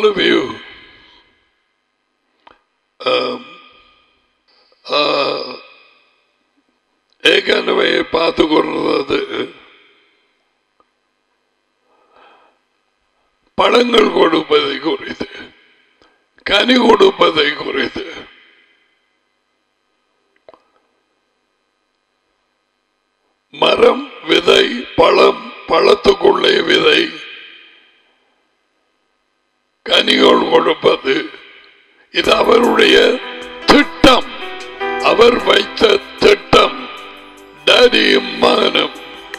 all of you um, uh, ஏற்கனவே பார்த்து கொண்டது பழங்கள் கொடுப்பதை குறித்து கனி கொடுப்பதை குறித்து மரம் விதை பழம் பழத்துக்குள்ளே விதை கனிகள் கொடுப்பது இது அவருடைய திட்டம் அவர் வைத்த திட்டம் டேடியும் மகனும்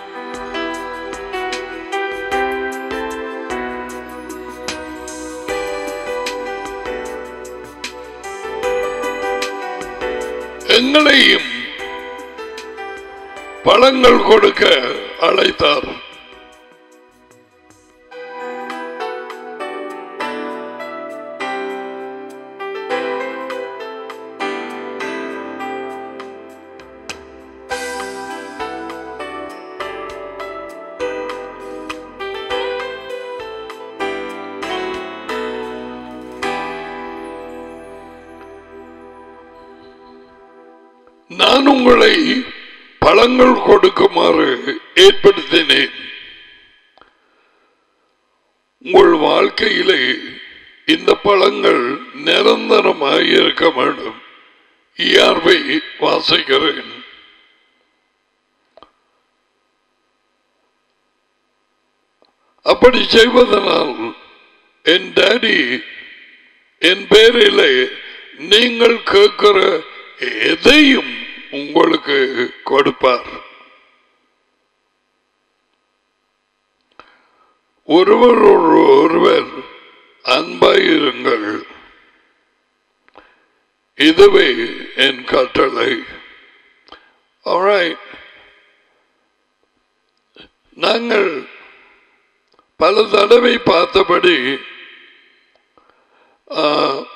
எங்களையும் பழங்கள் கொடுக்க அழைத்தார் நான் உங்களை பழங்கள் கொடுக்குமாறு ஏற்படுத்தினேன் உங்கள் வாழ்க்கையிலே இந்த பழங்கள் நிரந்தரமாக இருக்க வேண்டும் இயற்கை வாசிக்கிறேன் அப்படி செய்வதனால் என் டாடி என் பேரிலே நீங்கள் கேட்கிற எதையும் உங்களுக்கு கொடுப்பார் ஒருவர் ஒரு- ஒருவர் அன்பாயிருங்கள் இதுவே என் கட்டளை Alright. நாங்கள் பல தடவை பார்த்தபடி ஆ,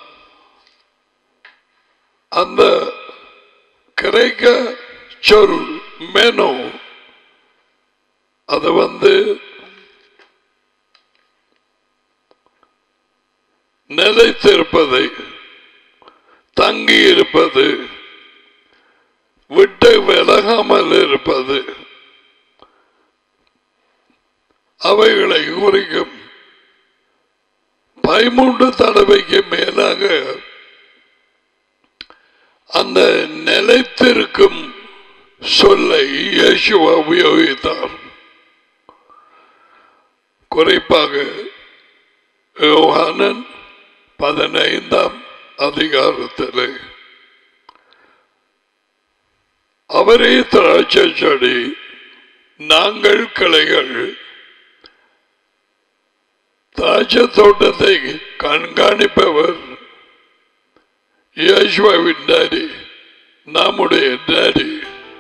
அந்த கிரேக்க சொல் மெனு அது வந்து நிலைத்திருப்பதை தங்கி இருப்பது விட்டு விலகாமல் இருப்பது அவைகளை குறிக்கும் பதிமூன்று தடவைக்கு மேலாக அந்த நிலைத்திருக்கும் சொல்லை இயேசுவா உபயோகித்தார் குறிப்பாக யோகானன் பதினைந்தாம் அதிகாரத்திலே அவரே திராட்சை செடி நாங்கள் கிளைகள் திராட்சை தோட்டத்தை கண்காணிப்பவர் யேசுவாவின் டாடி நம்முடைய டாடி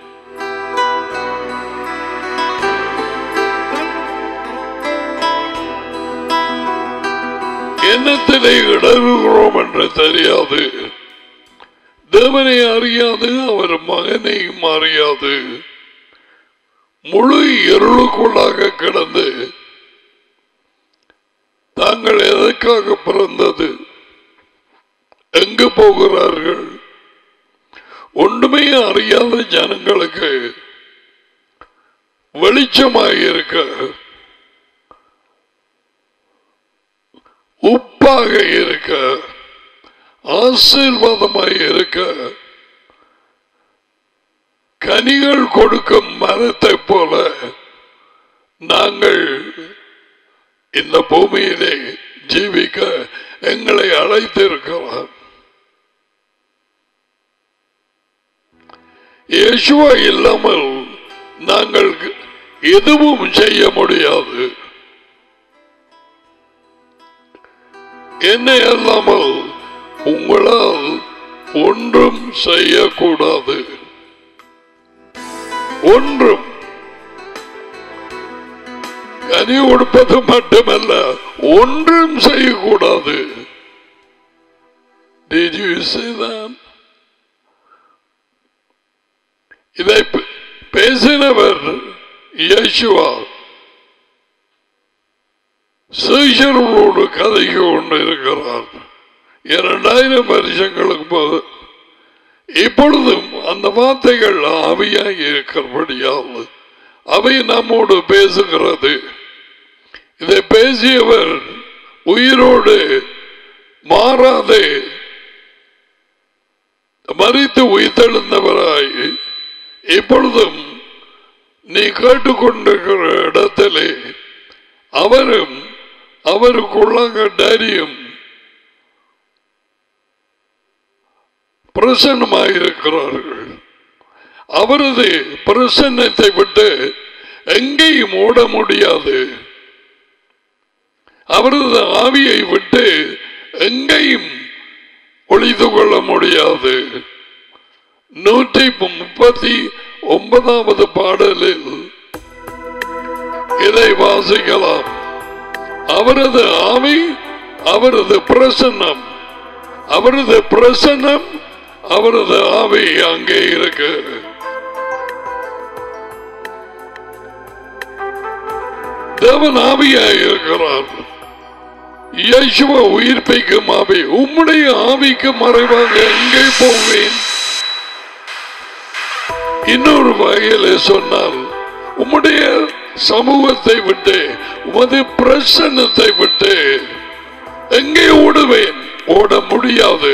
என்னத்திலே இடறுகிறோம் என்று தெரியாது தேவனை அறியாது அவர் மகனையும் அறியாது முழு இருளுக்குள்ளாக கிடந்து தாங்கள் எதற்காக பிறந்தது எங்கு போகிறார்கள் ஒன்றுமே அறியாத ஜனங்களுக்கு வெளிச்சமாக இருக்க உப்பாக இருக்க ஆசீர்வாதமாக இருக்க கனிகள் கொடுக்கும் மரத்தை போல நாங்கள் இந்த பூமியிலே ஜீவிக்க எங்களை அழைத்திருக்கிறார் இயேசுவா இல்லாமல் நாங்கள் எதுவும் செய்ய முடியாது என்னை அல்லாமல் உங்களால் ஒன்றும் செய்யக்கூடாது ஒன்றும் கனி கொடுப்பது மட்டுமல்ல ஒன்றும் செய்யக்கூடாது Did you say that? இதை பே- பேசினவர் இயேசுவா சீஷர்களோடு கதைக்கு கொண்டு இருக்கிறார் இரண்டாயிரம் வருஷங்களுக்கு போது இப்பொழுதும் அந்த வார்த்தைகள் ஆவியாகி இருக்கிறபடியால் அவை நம்மோடு பேசுகிறது இதை பேசியவர் உயிரோடு மாறாதே மறித்து உயிர்த்தெழுந்தவராய் இப்பொழுதும் நீ கேட்டுக்கொண்டிருக்கிற இடத்திலே அவரும் அவருக்குள்ளாங்க டரியும் பிரசன்னமாயிருக்கிறார்கள் அவரது பிரசன்னத்தை விட்டு எங்கேயும் ஓட முடியாது அவரது ஆவியை விட்டு எங்கேயும் ஒளிந்து கொள்ள முடியாது நூற்றி முப்பத்தி ஒன்பதாவது பாடலில் இதை வாசிக்கலாம் அவரது ஆவி அவரது பிரசன்னம் அவரது பிரசன்னம் அவரது ஆவி அங்கே இருக்கு தேவன் ஆவியாய் இருக்கிறார் இயேசுவ உயிர்ப்பிக்கும் ஆவி உம்முடைய ஆவிக்கு மறைவாக எங்கே போவேன் இன்னொரு வகையில சொன்னால் உம்முடைய சமூகத்தை விட்டு உமது பிரசன்னத்தை விட்டு எங்கே ஓடுவேன் ஓட முடியாது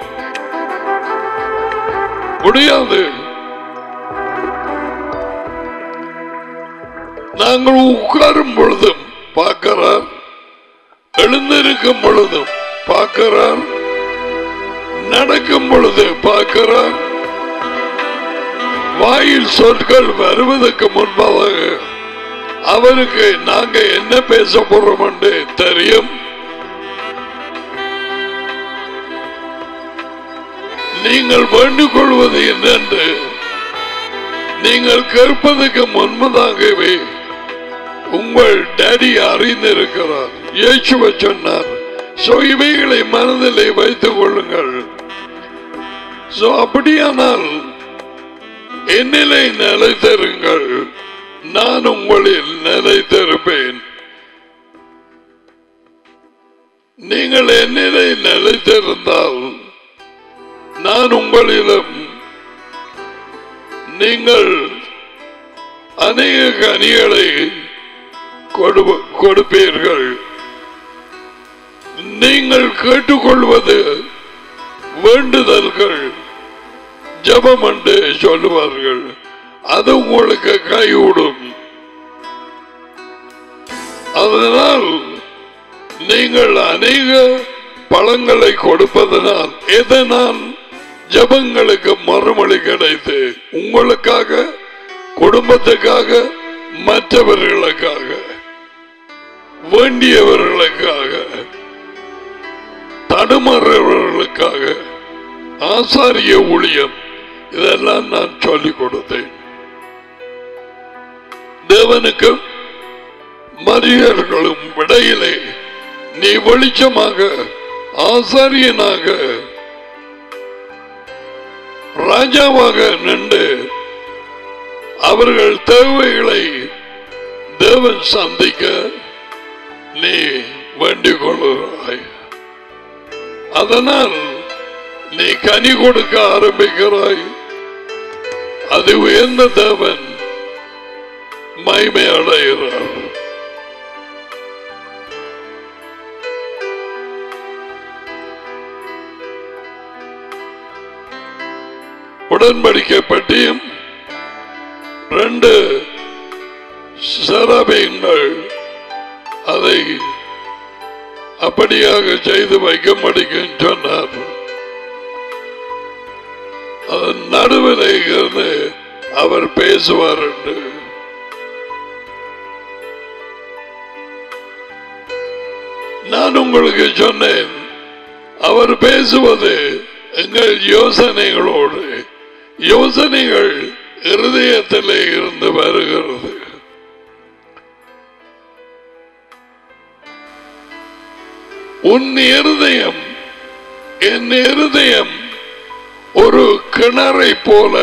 முடியாது நாங்கள் உட்காரும் பொழுதும் பார்க்கிறார் எழுந்திருக்கும் பொழுதும் பார்க்கிறார் நடக்கும் பொழுது பார்க்கிறார் வாயில் சொற்கள் வருவதற்கு முன்பாக அவருக்கு நாங்க என்ன பேச போறோம் என்று தெரியும் நீங்கள் வேண்டிக் கொள்வது என்னென்று நீங்கள் கேட்பதற்கு முன்பதாகவே உங்கள் டேடி அறிந்திருக்கிறார் இயேசுவ சொன்னார் சோ இவைகளை மனதிலே வைத்துக் கொள்ளுங்கள் சோ அப்படியானால் என்னிலே நிலைத்திருங்கள் நான் உங்களில் நிலைத்திருப்பேன் நீங்கள் என்னிலே நிலைத்திருந்தால் நான் உங்களிலும் நீங்கள் அநேக கனிகளை கொடு- கொடுப்பீர்கள் நீங்கள் கேட்டுக்கொள்வது வேண்டுதல்கள் ஜபம் என்று சொல்லுவார்கள் அது உங்களுக்கு கைவிடும் அதனால் நீங்கள் அநேக பழங்களை கொடுப்பதனால் எதனால் ஜபங்களுக்கு மறுமொழி கிடைத்து உங்களுக்காக குடும்பத்துக்காக மற்றவர்களுக்காக வேண்டியவர்களுக்காக தடுமாறவர்களுக்காக ஆசாரிய ஊழியம் இதெல்லாம் நான் சொல்லிக் கொடுத்தேன் தேவனுக்கும் மனிதர்களும் இடையிலே நீ வெளிச்சமாக ஆசாரியனாக ராஜாவாக நின்று அவர்கள் தேவைகளை தேவன் சந்திக்க நீ வேண்டிக் கொள்கிறாய் அதனால் நீ கனி கொடுக்க ஆரம்பிக்கிறாய் அது உயர்ந்த தேவன் மகிமை அடைகிறார் உடன்படிக்கை பற்றியும் ரெண்டு சரபீங்கள் அதை அப்படியாக செய்து வைக்க முடியும் சொன்னார் அதன் நடுவில் இருந்து அவர் பேசுவார் என்று நான் உங்களுக்கு சொன்னேன் அவர் பேசுவது எங்கள் யோசனைகளோடு யோசனைகள் இருதயத்திலே இருந்து வருகிறது உன் இருதயம் என் இருதயம் ஒரு கிணறை போல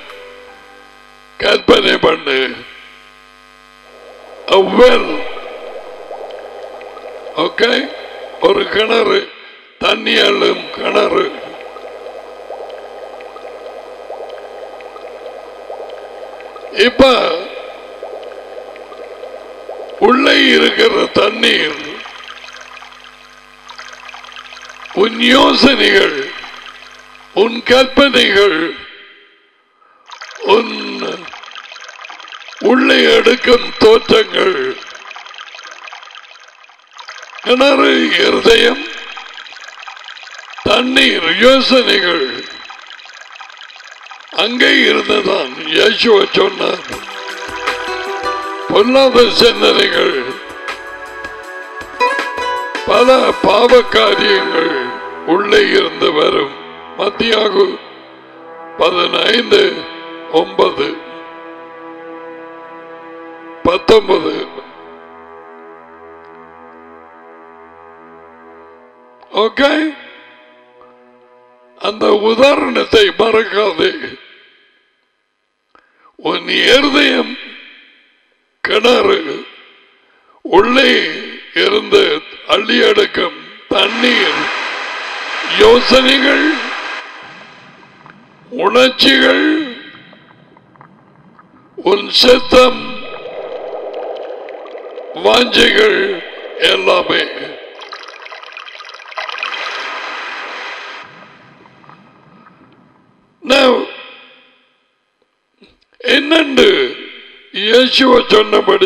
கற்பனை பண்ணு A well. ஓகே ஒரு கிணறு தண்ணி அள்ளும் கிணறு இப்ப உள்ளே இருக்கிற தண்ணீர் உன் யோசனைகள் உன் கற்பனைகள் உன் உள்ளே எடுக்கும் தோற்றங்கள் கிணறு இருதயம் தண்ணீர் யோசனைகள் அங்கே இருந்துதான் இயேசுவ சொன்னார் பொல்லாத சிந்தனைகள் பல பாவ காரியங்கள் உள்ளே இருந்து வரும் மத்தியாகு பதினைந்து ஒன்பது பத்தொன்பது ஓகே அந்த உதாரணத்தை மறக்காதே உன் இருதயம் கிணறு உள்ளே இருந்து அள்ளி எடுக்கும் தண்ணீர் யோசனைகள் உணர்ச்சிகள் உன் சித்தம் வாஞ்சைகள் எல்லாமே Now, என்னண்டு இயேசுவ சொன்னபடி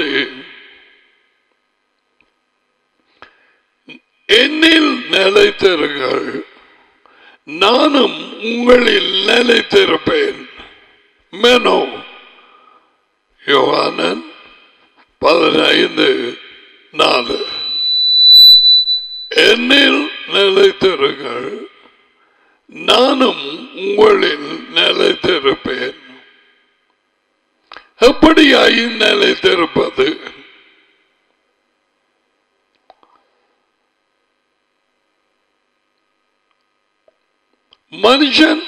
என்னில் நிலைத்திருங்கள் நானும் உங்களில் நிலைத்திருப்பேன் மெனோ யோகானன் பதினைந்து நாலு என்னில் நிலைத்திருங்கள் நானும் உங்களில் நிலைத்திருப்பேன் எப்படியாய் நிலைத்திருப்பது மனுஷன்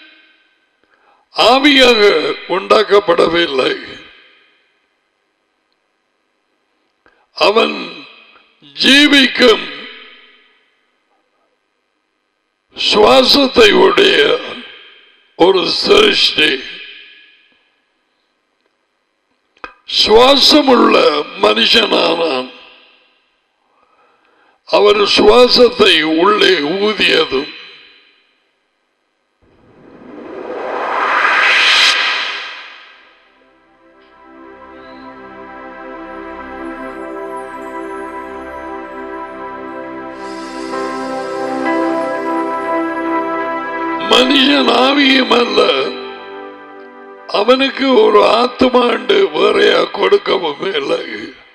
ஆவியாக உண்டாக்கப்படவில்லை அவன் ஜீவிக்கும் சுவாசத்தை உடைய ஒரு சிருஷ்டி சுவாசமுள்ள மனுஷனானான் அவர் சுவாசத்தை உள்ளே ஊதியதும் மனுஷன் ஆவியும் அல்ல அவனுக்கு ஒரு ஆத்மாண்டு வேறையா கொடுக்கவும் இல்லை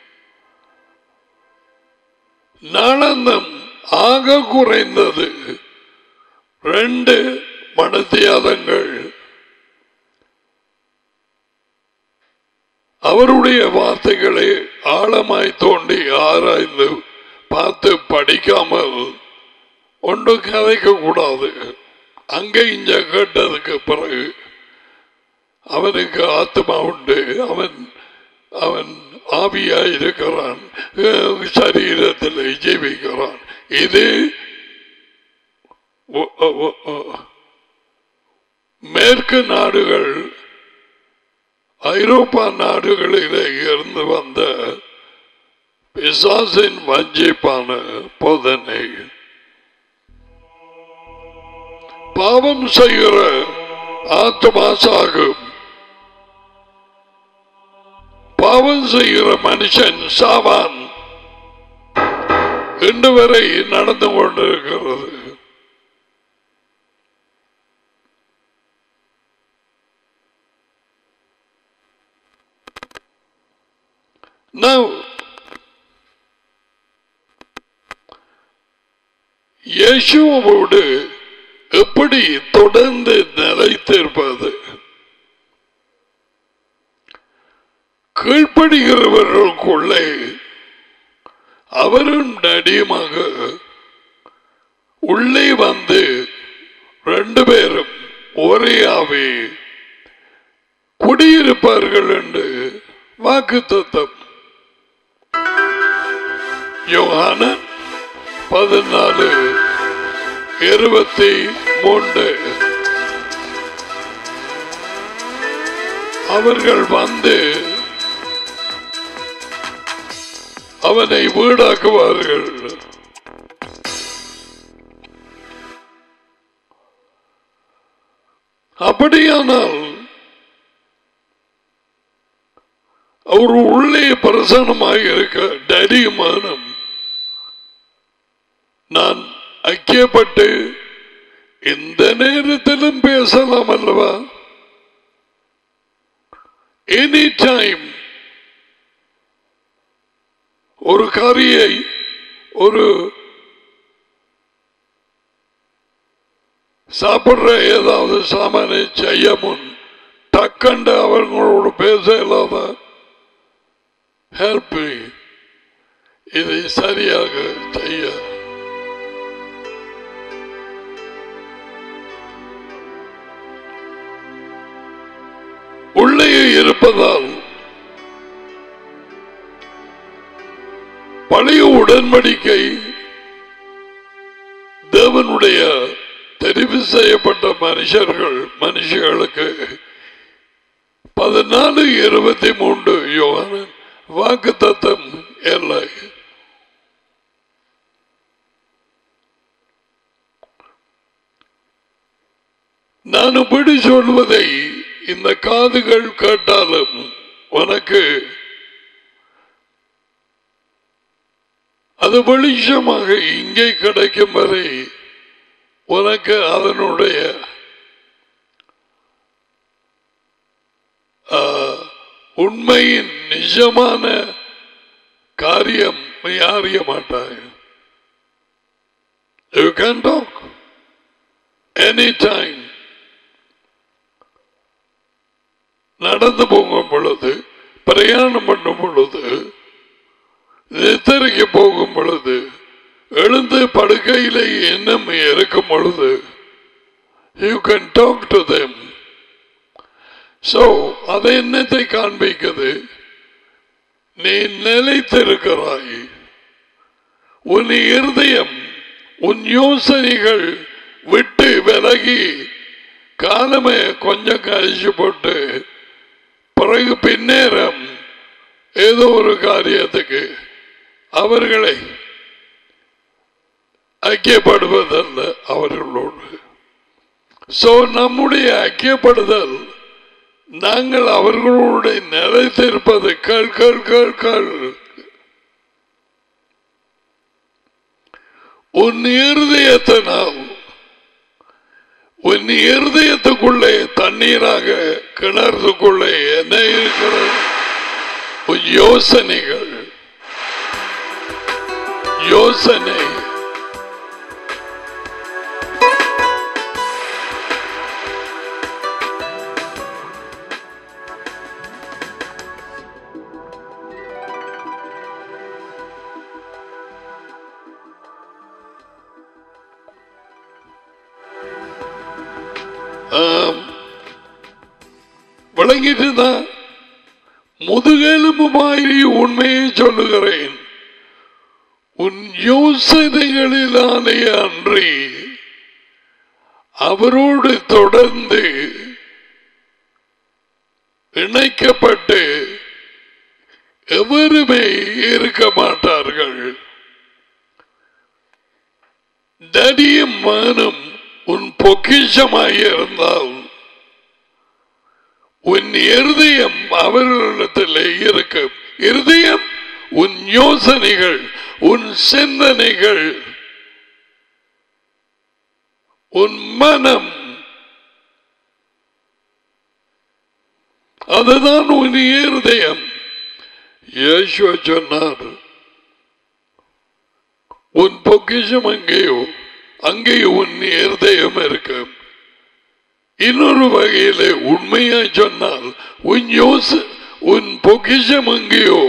நாளந்தம் ஆக குறைந்தது ரெண்டு மனத்தியாதங்கள் அவருடைய வார்த்தைகளை ஆழமாய் தோண்டி ஆராய்ந்து பார்த்து படிக்காமல் ஒன்றும் கதைக்க கூடாது அங்கே இங்க கேட்டதுக்கு பிறகு அவனுக்கு ஆத்மா உண்டு அவன் அவன் ஆவியாய் இருக்கிறான் அஹ் சரீரத்தில் ஜீவிக்கிறான் இது ஒ- ஒ- ஒ- ஒ- மேற்கு நாடுகள் ஐரோப்பா நாடுகளிலே இருந்து வந்த பிசாசின் வஞ்சிப்பான போதனை பாவம் செய்கிற ஆத்மா சாகும் பாவம் செய்கிற மனுஷன் சாவான் இன்று வரை நடந்து கொண்டிருக்கிறது Now, இயேசுவோடு எப்படி தொடர்ந்து நிலைத்திருப்பது கீழ்ப்படுகிறவர்களுக்குள்ளே அவரும் நடியுமாக உள்ளே வந்து ரெண்டு பேரும் ஒரே ஆவே குடியிருப்பார்கள் என்று வாக்கு தத்தம் யோகானன் பதினாலு இருபத்தி மூன்று அவர்கள் வந்து அவனை வீடாக்குவார்கள் அப்படியானால் அவர் உள்ளே பிரசனமாக இருக்க தைரியமானம் நான் ஐக்கியப்பட்டு இந்த நேரத்திலும் பேசலாம் அல்லவா எனி டைம் ஒரு காரியை ஒரு சாப்பிடுற ஏதாவது சாமானை செய்ய முன் டக்கண்டு அவர்களோடு பேச இல்லாத ஹெல்ப் இதை சரியாக செய்ய உள்ளே இருப்பதால் பழைய உடன்படிக்கை தேவனுடைய தெரிவு செய்யப்பட்ட மனுஷர்கள் மனுஷர்களுக்கு பதினாலு இருபத்தி மூன்று யோகன் வாக்கு தத்தம் இல்லை நான் இப்படி சொல்வதை இந்த காதுகள் கேட்டாலும் உனக்கு அது வெளிச்சமாக இங்கே கிடைக்கும் வரை உனக்கு அதனுடைய ஆ, உண்மையின் நிஜமான காரியம் நீ அறிய மாட்டாய் you can talk any time நடந்து போகும் பொழுது பிரயாணம் பண்ணும் பொழுது நித்திரைக்கு போகும் பொழுது எழுந்து படுக்கையிலே எண்ணம் இருக்கும் பொழுது you can talk to them so அதை என்னத்தை காண்பிக்குது நீ நிலைத்திருக்கிறாய் உன் இருதயம் உன் யோசனைகள் விட்டு விலகி காலமே கொஞ்சம் கழிச்சு போட்டு பிறகு பின்னேரம் ஏதோ ஒரு காரியத்துக்கு அவர்களை ஐக்கியப்படுவதல்ல அவர்களோடு சோ நம்முடைய ஐக்கியப்படுதல் நாங்கள் அவர்களோடு நிலைத்திருப்பது கள் கள் கள் கள் உன் இருதயத்தினால் உன் இருதயத்துக்குள்ளே தண்ணீராக கிணறுக்குள்ளே என்ன இருக்கிறது உன் யோசனைகள் யோசனை ஆம். விளங்கிட்டுதான் முதுகெலும்புமாயிரி உண்மையை சொல்லுகிறேன் உன் யோசனைகளிலாலே அன்றி அவரோடு தொடர்ந்து இணைக்கப்பட்டு எவருமே இருக்க மாட்டார்கள் தடியும் மானும் உன் பொக்கிஷமாயிருந்தால் உன் இருதயம் அவர்களிடத்தில் இருக்கும் இருதயம் உன் யோசனைகள் உன் சிந்தனைகள் உன் மனம் அதுதான் உன் இருதயம் இயேசுவ சொன்னார் உன் பொக்கிஷம் அங்கேயோ அங்கேயும் உன் இருதயம் இருக்கும் இன்னொரு வகையிலே உண்மையா சொன்னால் உன் யோச உன் பொக்கிஷம் அங்கேயோ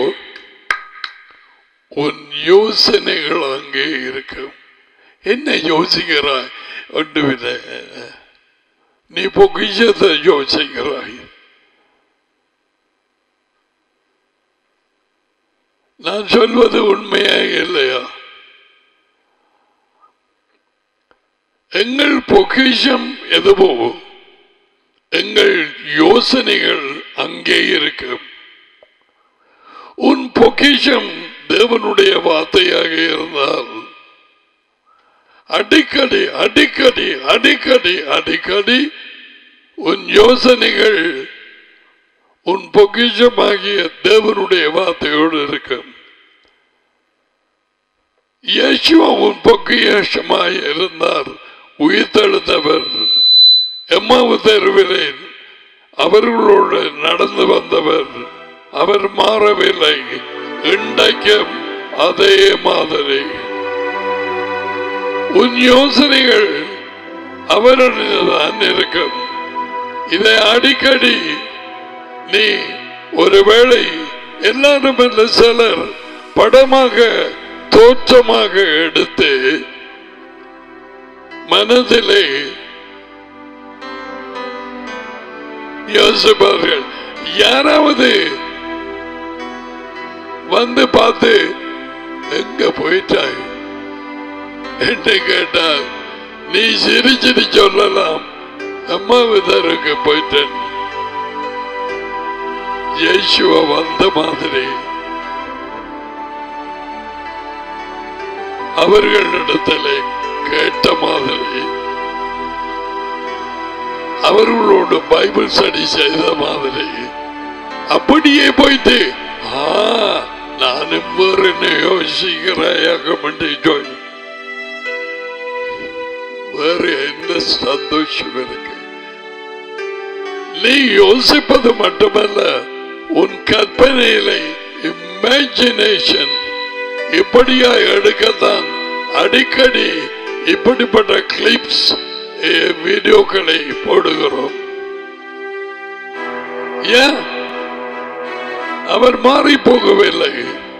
உன் யோசனைகள் அங்கே இருக்கும் என்ன யோசிக்கிறாய் ஒன்றுமில்லை நீ பொக்கிஷத்தை யோசிக்கிறாய் நான் சொல்வது உண்மையா இல்லையா எங்கள் பொக்கிஷம் எதுவோ எங்கள் யோசனைகள் அங்கே இருக்கும் உன் பொக்கிஷம் தேவனுடைய வார்த்தையாக இருந்தால் அடிக்கடி அடிக்கடி அடிக்கடி அடிக்கடி உன் யோசனைகள் உன் பொக்கிஷமாகிய தேவனுடைய வார்த்தையோடு இருக்கும் இயேசுவா உன் பொக்கிஷமாய் இருந்தார் உயிர்த்தெழுந்தவர் எம்மாவு தெருவிலே அவர்களோடு நடந்து வந்தவர் அவர் மாறவில்லை இன்றைக்கும் அதே மாதிரி உன் யோசனைகள் அவருடையதான் இருக்கும் இதை அடிக்கடி நீ ஒருவேளை எல்லாரும் அல்ல சிலர் படமாக தோற்றமாக எடுத்து மனதிலே யோசிப்பார்கள் யாராவது வந்து பார்த்து எங்க போயிட்டாய் என்று கேட்டால் நீ சிரிச்சிட்டு சொல்லலாம் அம்மா விதருக்கு போயிட்டேன் இயேசுவ வந்த மாதிரி அவர்களிடத்திலே கேட்ட மாதிரி அவர்களோடு பைபிள் ஸ்டடி செய்த மாதிரி அப்படியே போயிட்டு ஆ நானும் வேறு யோசிக்கிறாயாக சொல்லி வேறு என்ன சந்தோஷம் இருக்கு நீ யோசிப்பது மட்டுமல்ல உன் கற்பனையிலே இமேஜினேஷன் இப்படியா எடுக்கத்தான் அடிக்கடி இப்படிப்பட்ட கிளிப்ஸ் வீடியோக்களை போடுகிறோம் ஏன் அவர் மாறி போகவில்லை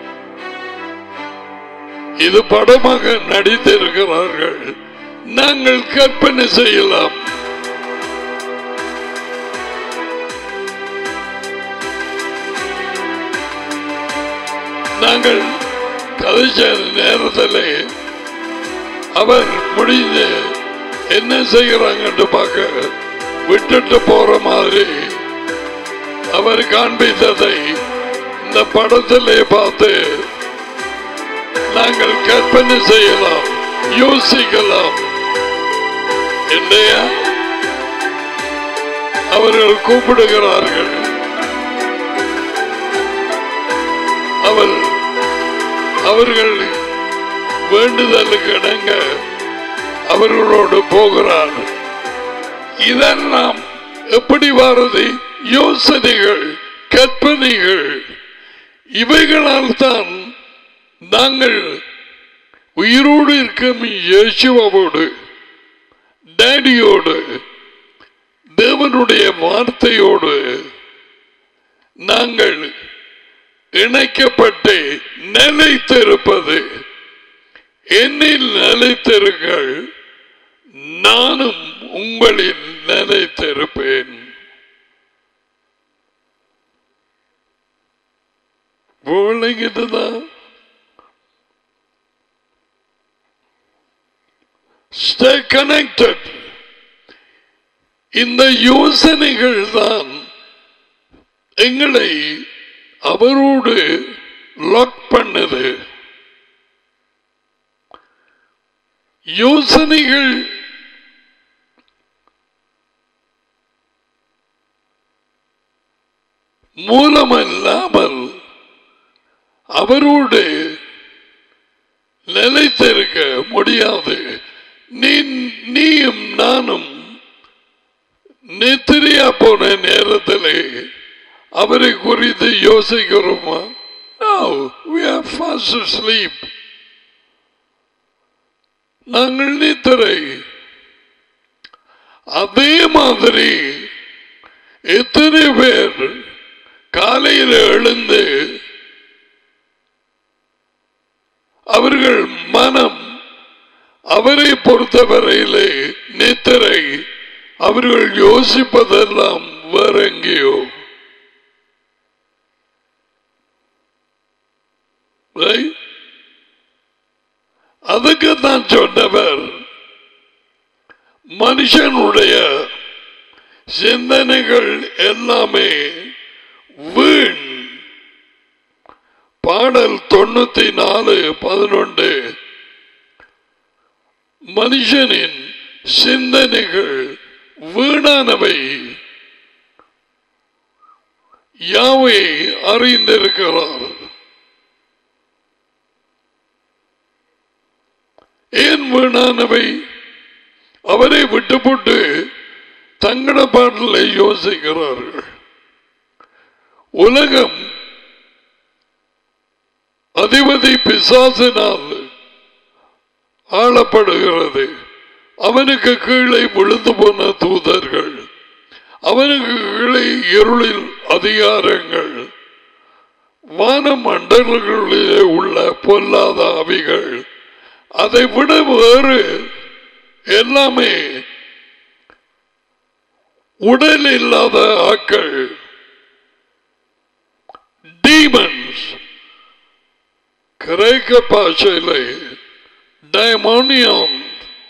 இது படமாக நடித்திருக்கிறார்கள் நாங்கள் கற்பனை செய்யலாம் நாங்கள் கதைச்ச நேரத்தில் அவர் முடிந்து என்ன செய்கிறாங்கன்னு பார்க்க விட்டுட்டு போற மாதிரி அவர் காண்பித்ததை இந்த படத்திலே பார்த்து நாங்கள் கற்பனை செய்யலாம் யோசிக்கலாம் இல்லையா அவர்கள் கூப்பிடுகிறார்கள் அவர் அவர்கள் வேண்டுதலுக்கு இணங்க அவர்களோடு போகிறார் இதெல்லாம் எப்படி வருது யோசனைகள் கற்பனைகள் இவைகளால் தான் நாங்கள் உயிரோடு இருக்கும் இயேசுவோடு டேடியோடு தேவனுடைய வார்த்தையோடு நாங்கள் இணைக்கப்பட்டு நிலைத்திருப்பது என்னில் நிலைத்திருங்கள் நானும் உங்களில் நிலைத்திருப்பேன் விளங்கிட்டுதான் ஸ்டே கனெக்டட் இந்த யோசனைகள் தான் எங்களை அவரோடு லாக் பண்ணுது யோசனைகள் மூலமல்லாமல் அவரோடு நிலைத்திருக்க முடியாது நீ நீயும் நானும் நித்திரியா போன நேரத்தில் அவரை குறித்து யோசிக்கிறோமா No, we are fast asleep. நாங்கள் நித்திரை அதே மாதிரி எத்தனை பேர் காலையில் எழுந்து அவர்கள் மனம் அவரை பொறுத்தவரையிலே நித்திரை அவர்கள் யோசிப்பதெல்லாம் வேற எங்கேயோ Right? அதுக்கு தான் சொன்னவர் மனுஷனுடைய சிந்தனைகள் எல்லாமே வீண் பாடல் தொண்ணூத்தி நாலு பதினொன்று மனுஷனின் சிந்தனைகள் வீணானவை யாவை அறிந்திருக்கிறார் ஏன் வீணானவை அவரை விட்டுப்பட்டு தங்கட பாடலை யோசிக்கிறார்கள் உலகம் அதிபதி பிசாசினால் ஆளப்படுகிறது அவனுக்கு கீழே விழுந்து போன தூதர்கள் அவனுக்கு கீழே இருளில் அதிகாரங்கள் வான மண்டலங்களிலே உள்ள பொல்லாத அவிகள் அதை விட வேறு எல்லாமே உடல் இல்லாத ஆக்கள் டீமன்ஸ் கிரேக்க பாஷையிலே டைமோனியம்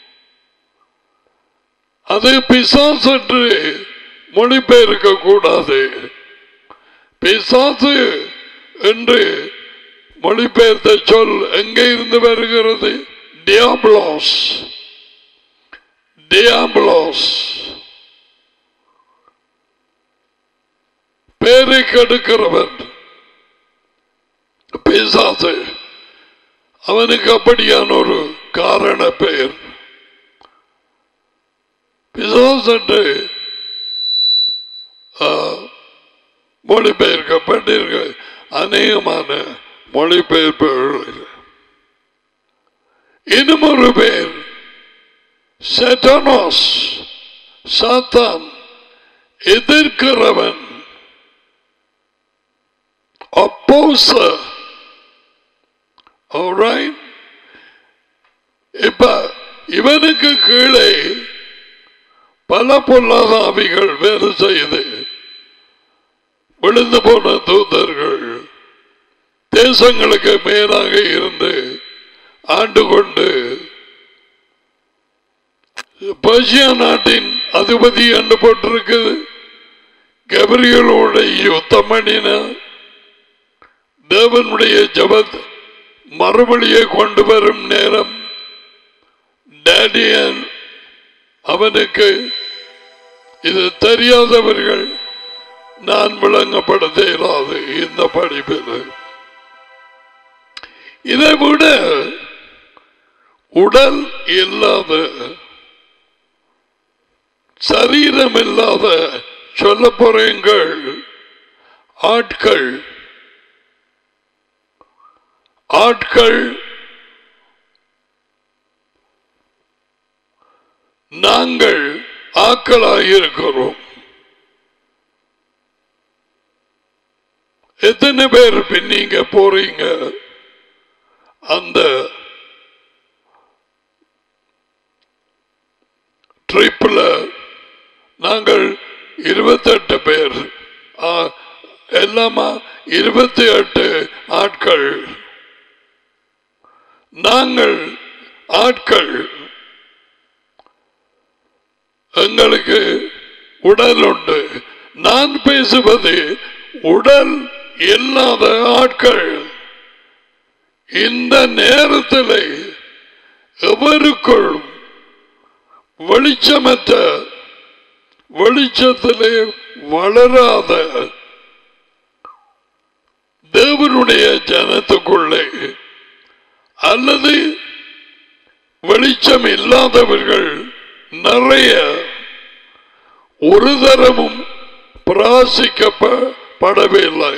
அது பிசாஸ் என்று மொழிபெயர்க்க கூடாது பிசாசு என்று மொழிபெயர்த்த சொல் எங்கே இருந்து வருகிறது டியாப்ளோஸ் டியாப்ளோஸ் பேரை கெடுக்கிறவன் பிசாசு அவனுக்கு அப்படியான ஒரு காரண பெயர் பிசாஸ் என்று ஆ, மொழிபெயர்க்கப்பட்டிருக்க அநேகமான மொழிபெயர்ப்புகள் இன்னும் ஒரு பேர் செட்டனோஸ் சாத்தான் எதிர்க்கிறவன் opposer alright இப்ப இவனுக்கு கீழே பல பொல்லாத ஆவிகள் வேறு செய்து விழுந்து போன தூதர்கள் தேசங்களுக்கு மேலாக இருந்து ஆண்டு கொண்டு பர்ஷியா நாட்டின் அதிபதி என்று போட்டிருக்குது கபரியலோட யுத்தம் பண்ணினார் தேவனுடைய ஜபத் மறுபடியை கொண்டு வரும் நேரம் டேடியன் அவனுக்கு இது தெரியாதவர்கள் நான் விளங்கப்படுத்த இயலாது இந்த படிப்பில் இதை விட உடல் இல்லாத சரீரம் இல்லாத சொல்ல போறீங்கள் ஆட்கள் ஆட்கள் நாங்கள் ஆக்களாயிருக்கிறோம் எத்தனை பேர் பின் நீங்க போறீங்க அந்த ட்ரிப்ல நாங்கள் இருபத்தெட்டு பேர் ஆ, எல்லாமா இருபத்தி எட்டு ஆட்கள் நாங்கள் ஆட்கள் எங்களுக்கு உடல் உண்டு நான் பேசுவது உடல் இல்லாத ஆட்கள் இந்த நேரத்தில் எவருக்குள் வெளிச்சமற்ற வெளிச்சத்திலே வளராத தேவனுடைய ஜனத்துக்குள்ளே அல்லது வெளிச்சம் இல்லாதவர்கள் நிறைய ஒரு தரமும் பிராசிக்கப்படவில்லை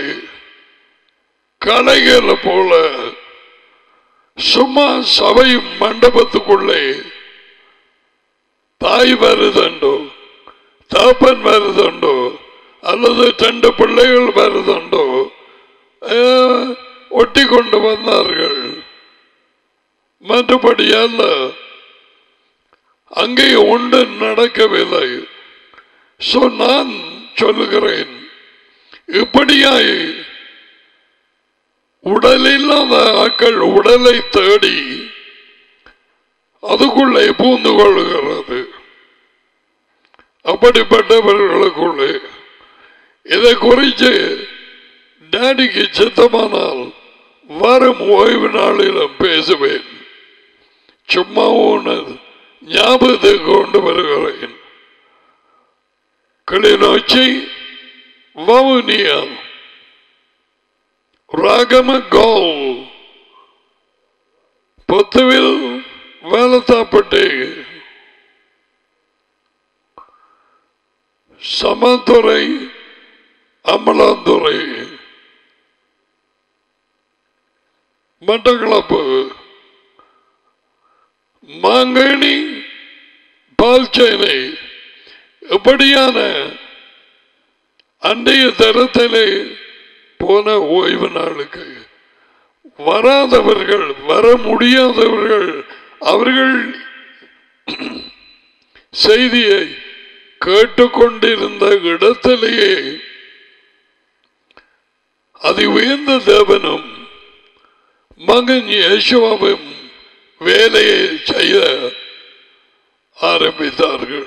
கலைகளை போல சும்மா சபை மண்டபத்துக்குள்ளே தாய் வருதுண்டோ தாப்பன் வருதுண்டோ அல்லது ரெண்டு பிள்ளைகள் வருதுண்டோ ஒட்டி கொண்டு வந்தார்கள் மற்றபடி அல்ல அங்கே ஒன்று நடக்கவில்லை சோ நான் சொல்லுகிறேன் இப்படியாய் உடல் இல்லாத ஆக்கள் உடலை தேடி அதுக்குள்ளே பூந்து கொள்கிறது அப்படிப்பட்டவர்களுக்குள்ளே இதை குறித்து டேடிக்கு சித்தமானால் வரும் ஓய்வு நாளிலும் பேசுவேன் சும்மா உனது ஞாபகத்துக்கு கொண்டு வருகிறேன் கிளிநொச்சி வவுனியா ராகம கோல் பொத்துவில் வேலத்தாப்பட்டி சமத்துறை அமலாந்துறை மட்டக்களப்பு மாங்கனி பால்ச்சேனை எப்படியான அன்றைய தரத்திலே போன ஓய்வு நாளுக்கு வராதவர்கள் வர முடியாதவர்கள் அவர்கள் செய்தியை கேட்டுக்கொண்டிருந்த இடத்திலேயே அது உயர்ந்த தேவனும் மகன் யேசுவாவும் வேலையை செய்ய ஆரம்பித்தார்கள்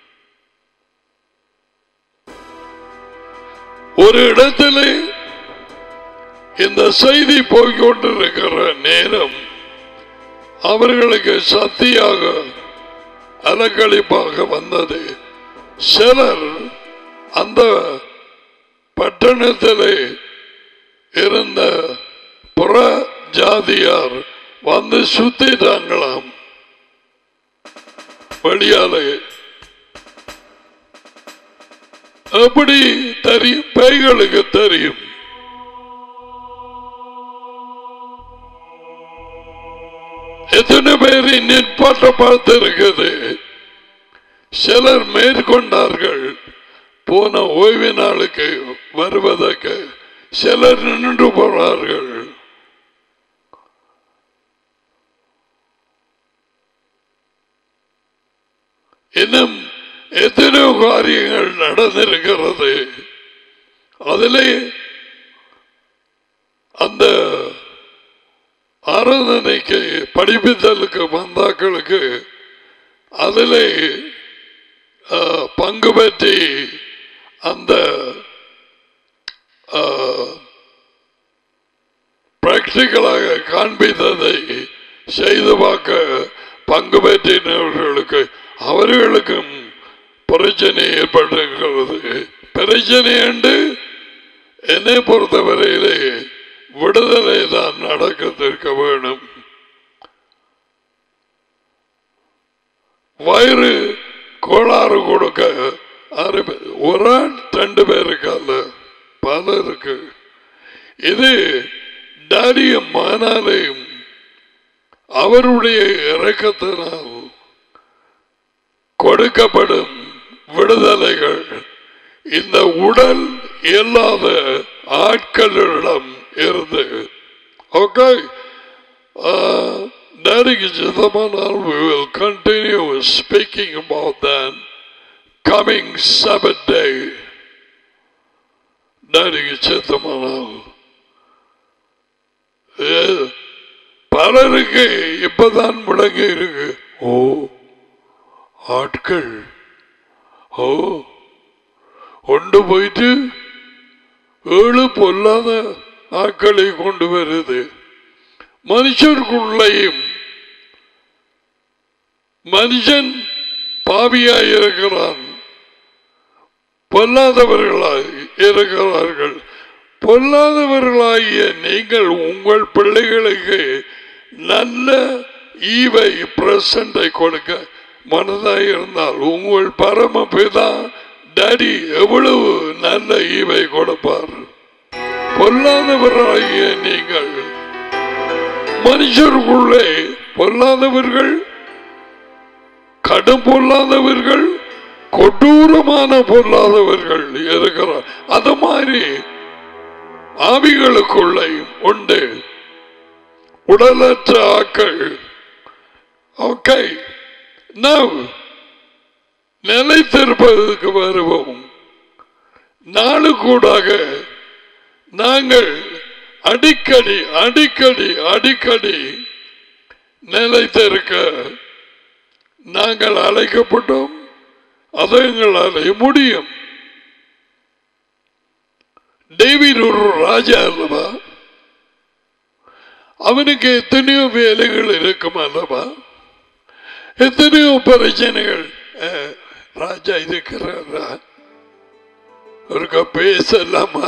ஒரு இடத்திலே இந்த செய்தி போய்கொண்டிருக்கிற நேரம் அவர்களுக்கு சக்தியாக அலக்களிப்பாக வந்தது சிலர் அந்த பட்டணத்திலே இருந்த புற ஜாதியார் வந்து சுத்திட்டாங்களாம் வெளியாலே எப்படி தெரியும் பேய்களுக்கு தெரியும் எத்தனை பேர் நிற்பாட்ட பார்த்திருக்குது சிலர் மேற்கொண்டார்கள் போன ஓய்வு நாளுக்கு வருவதற்கு சிலர் நின்று போனார்கள் இன்னும் எத்தனையோ காரியங்கள் நடந்திருக்கிறது அதிலே அந்த ஆராதனைக்கு படிப்பித்தலுக்கு வந்தாக்களுக்கு அதிலே ஆ, பங்கு பெற்றி அந்த பிராக்டிக்கலாக காண்பித்ததை செய்து பார்க்க பங்கு பெற்றினவர்களுக்கு அவர்களுக்கும் பிரச்சனை ஏற்பட்டிருக்கிறது பிரச்சனை என்று என்னை பொறுத்தவரையிலே விடுதலை தான் நடக்கத்திருக்க வேணும் வயிறு கோளாறு கொடுக்க ஆரம்பி ஒரு ஆள் ரெண்டு பேருக்கு அல்ல பலருக்கு இது டாடியும் மானாலையும் அவருடைய இறக்கத்தினால் கொடுக்கப்படும் விடுதலைகள் இந்த உடல் இல்லாத ஆட்களிடம் இருந்து ஓகே டேடிக்கு சித்தமானால் we will continue speaking about that coming Sabbath day டேடிக்கு சித்தமானால் ஏ, பலருக்கு இப்பதான் முடங்கி இருக்கு ஓ ஆட்கள் ஓ கொண்டு போயிட்டு ஏழு பொல்லாத ஆட்களை கொண்டு வருது மனுஷருக்குள்ளேயும் மனுஷன் பாவியாய் இருக்கிறான் பொல்லாதவர்களாய் இருக்கிறார்கள் பொல்லாதவர்களாகிய நீங்கள் உங்கள் பிள்ளைகளுக்கு நல்ல ஈவை பிரசண்டை கொடுக்க மனதாய் இருந்தால் உங்கள் பரமபிதா டாடி எவ்வளவு நல்ல ஈவை கொடுப்பார் பொல்லாதவராகிய நீங்கள் மனுஷருக்குள்ளே பொல்லாதவர்கள் கடும் பொல்லாதவர்கள் கொடூரமான பொல்லாதவர்கள் இருக்கிறார் அது மாதிரி ஆவிகளுக்குள்ளே உண்டு உடலற்ற ஆக்கள் ஓகே நவ் நிலைத்திருப்பதற்கு வருவோம் நாளுக்கூடாக நாங்கள் அடிக்கடி அடிக்கடி அடிக்கடி நிலைத்திருக்க நாங்கள் அழைக்கப்பட்டோம் அது எங்களாலே முடியும் டேவிட் ஒரு ராஜா அல்லவா அவனுக்கு எத்தனையோ வேலைகள் இருக்கும் அல்லவா எத்தனையோ பிரச்சனைகள் அஹ், ராஜா இருக்கிறாரா ஒருக்கா பேசலாமா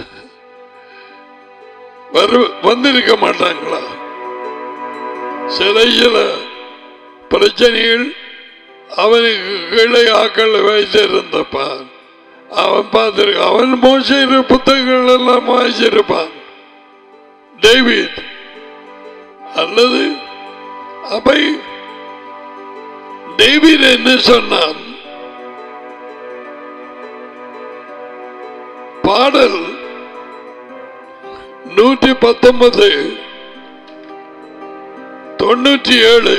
வரு வந்திருக்க மாட்டாங்களா சில சில பிரச்சனைகள் அவனுக்கு கீழே ஆக்கள் வைத்திருந்தப்பான் அவன் பார்த்திருக்க அவன் மோசையிற புத்தகங்கள் எல்லாம் வாசிச்சிருப்பான் டேவிட் அல்லது அவை டேவிட் என்ன சொன்னான் பாடல் நூற்றி பத்தொன்பது தொண்ணூற்றி ஏழு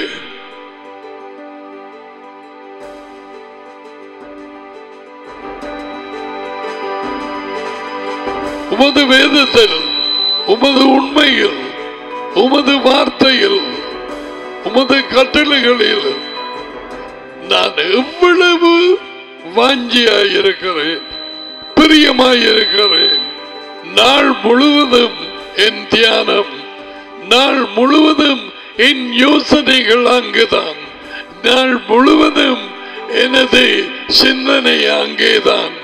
உமது வேதத்தில் உமது உண்மையில் உமது வார்த்தையில் உமது கட்டளைகளில் நான் எவ்வளவு வாஞ்சியாயிருக்கிறேன் பிரியமாயிருக்கிறேன் நாள் முழுவதும் என் தியானம் நாள் முழுவதும் என் யோசனைகள் அங்குதான் நாள் முழுவதும் எனது சிந்தனை அங்கேதான்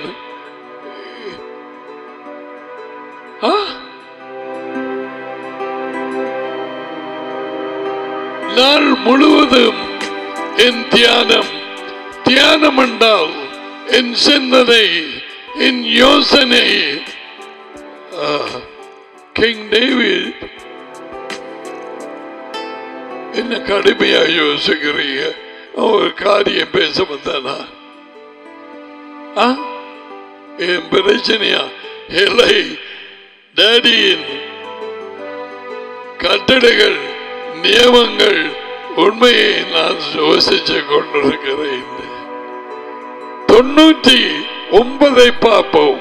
ஆ? நாள் முழுவதும் என் தியானம் தியானம் என்றால் என் சிந்தனை என் யோசனை கிங் டேவிட் என்ன கடுமையா யோசிக்கிறீங்க ஒரு காரியம் பேச வந்தானா ஆ? என் பிரச்சனையா இல்லை டேடியின் கட்டளைகள் நியமங்கள் உண்மையை நான் யோசிச்சு கொண்டிருக்கிறேன் தொண்ணூற்றி ஒன்பதை பார்ப்போம்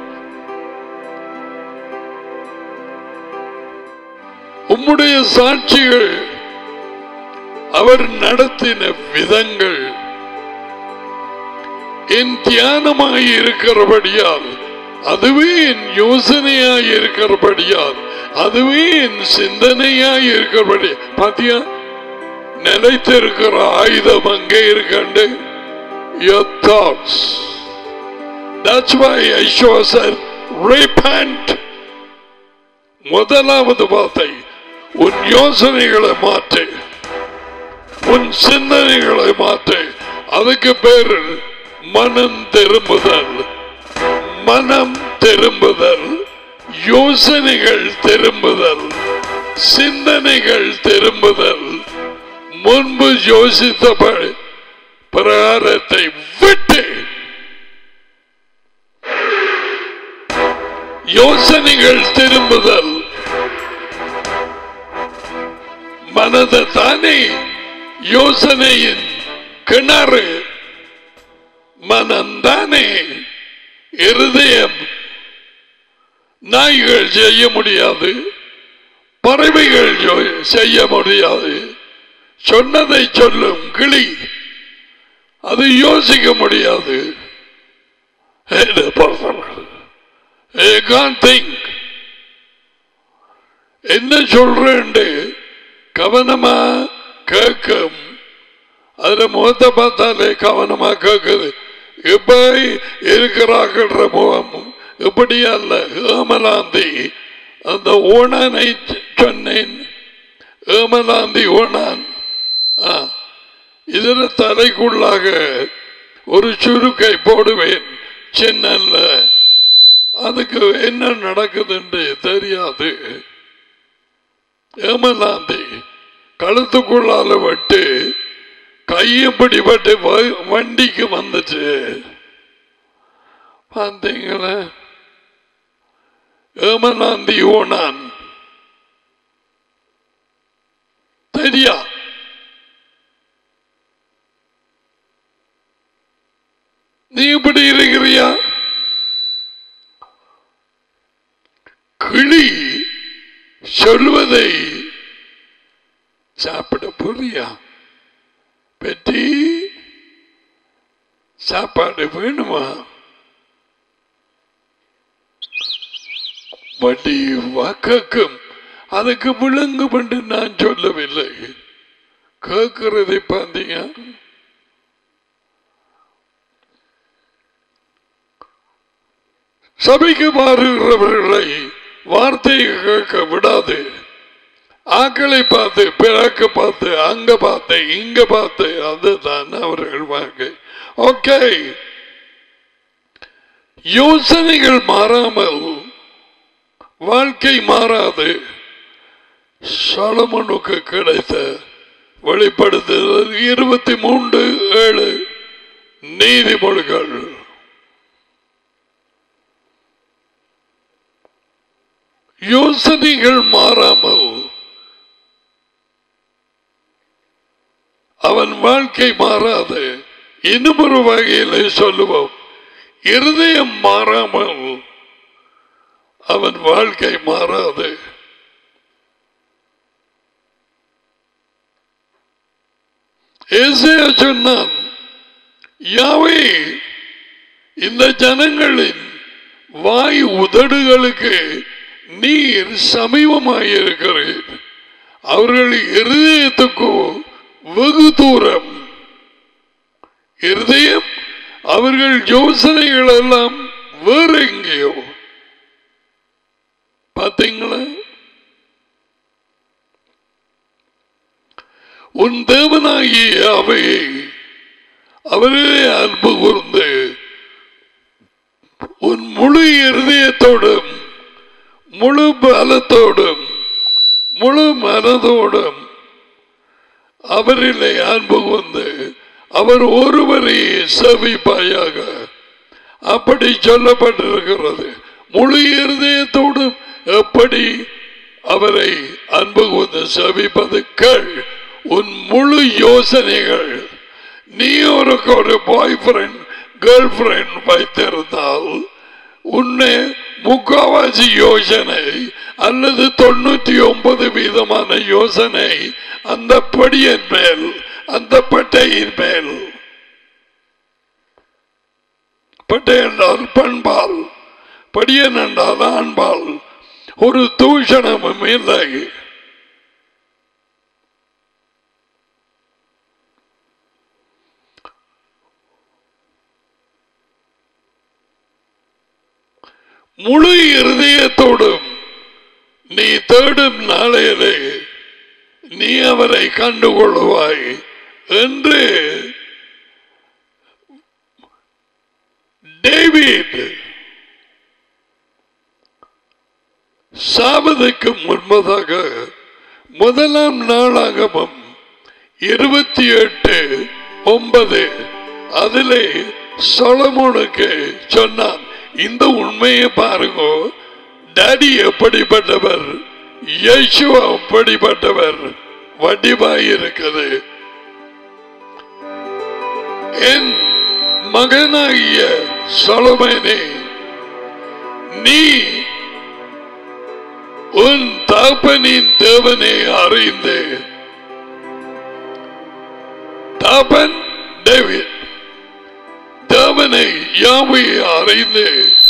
உம்முடைய சாட்சிகள் அவர் நடத்தின விதங்கள் என் தியானமாய் இருக்கிறபடியால் அதுவே என் யோசனையாய் இருக்கிறபடியால் அதுவே என் சிந்தனையாய் இருக்கிறபடி பாத்தியா நிலைத்திருக்கிற ஆயுதம் அங்கே இருக்கண்டு your thoughts that's why Yeshua said repent முதலாவது வார்த்தை உன் யோசனைகளை மாற்று உன் சிந்தனைகளை மாற்று அதுக்கு பேரு மனம் திரும்புதல் மனம் திரும்புதல் யோசனைகள் திரும்புதல் சிந்தனைகள் திரும்புதல் முன்பு யோசித்தபடி பிரகாரத்தை விட்டு யோசனைகள் திரும்புதல் மனதை தானே யோசனையின் கிணறு மனம்தானே இருதயம் நாய்கள் செய்ய முடியாது பறவைகள் ஜோ- செய்ய முடியாது சொன்னதை சொல்லும் கிளி அது யோசிக்க முடியாது என்னை பொறுத்தவரை. You can't think. என்ன சொல்றேன்னு கவனமா கேட்கும் அதுல முகத்தை பார்த்தாலே கவனமா கேட்குது இப்ப இருக்கிறார்கள்ற முகம் இப்படி அல்ல ஏமலாந்தி அந்த ஓணானை சொன்னேன் ஏமலாந்தி ஓணான் ஆ, இதுல தலைக்குள்ளாக ஒரு சுருக்கை போடுவேன் சின்னல்ல அதுக்கு என்ன நடக்குதுன்னு தெரியாது ஏமலாந்தி கழுத்துக்குள்ளால விட்டு கையும் பிடிபட்டு வ- வண்டிக்கு வந்துச்சு பார்த்தீங்களா ஏமலாந்தி ஓனான் தெரியா நீ இப்படி இருக்கிறியா கிளி சொல்வதை சாப்பிட புரியா பெட்டி சாப்பாடு வேணுமா வட்டி வாக்கும் அதுக்கு விளங்கு என்று நான் சொல்லவில்லை கேட்கிறதை பார்த்தீங்க சபைக்கு மாறுகிறவர்களை வார்த்தையை கேட்க விடாது ஆக்களை பார்த்து பிறக்க பார்த்து அங்க பார்த்து இங்க பார்த்து அதுதான் அவர்கள் வாழ்க்கை ஓகே யோசனைகள் மாறாமல் வாழ்க்கை மாறாது சலமனுக்கு கிடைத்த வெளிப்படுத்துதல் இருபத்தி மூன்று ஏழு நீதிமொழிகள் யோசனைகள் மாறாமல் அவன் வாழ்க்கை மாறாது இன்னும் ஒரு வகையிலே சொல்லுவோம் இருதயம் மாறாமல் அவன் வாழ்க்கை மாறாது ஏசையா சொன்னான் யாவே இந்த ஜனங்களின் வாய் உதடுகளுக்கு நீர் சமீபமாயிருக்கிறீர் அவர்கள் இருதயத்துக்கு வெகு தூரம் இருதயம் அவர்கள் யோசனைகள் எல்லாம் வேற எங்கேயோ பார்த்தீங்களா உன் தேவனாகிய அவையை அவரே அன்பு கூர்ந்து உன் முழு இருதயத்தோடும் முழு பலத்தோடும் முழு மனதோடும் அவரிலே அன்பு கொண்டு அவர் ஒருவரை செவிப்பாயாக அப்படி சொல்லப்பட்டிருக்கிறது முழு இருதயத்தோடும் எப்படி அவரை அன்பு கொண்டு செவிப்பது கேள் உன் முழு யோசனைகள் நீ ஒரு ஒரு பாய் ஃப்ரெண்ட் கேர்ள் ஃப்ரெண்ட் வைத்திருந்தால் உன்னை முக்காவாசி யோசனை அல்லது தொண்ணூத்தி ஒன்பது வீதமான யோசனை அந்த படியின் மேல் அந்த பட்டையின் மேல் பட்டை என்றால் பண்பால் படியன் என்றால் ஆண்பால் ஒரு தூஷணமும் இல்லை முழு இருதயத்தோடும் நீ தேடும் நாளையிலே நீ அவரை கண்டுகொள்வாய் என்று டேவிட் சாபதுக்கு முன்பதாக முதலாம் நாளாகமம் இருபத்தி எட்டு ஒன்பது அதிலே சொலமோனுக்கு சொன்னான் இந்த உண்மையை பாருங்க டாடி எப்படிப்பட்டவர் இயேசுவா அப்படிப்பட்டவர் வடிவாய் இருக்குது என் மகனாகிய சொலமேனே நீ உன் தாப்பனின் தேவனை அறிந்து தாப்பன் டேவிட் தேவனை யாவை அறிந்து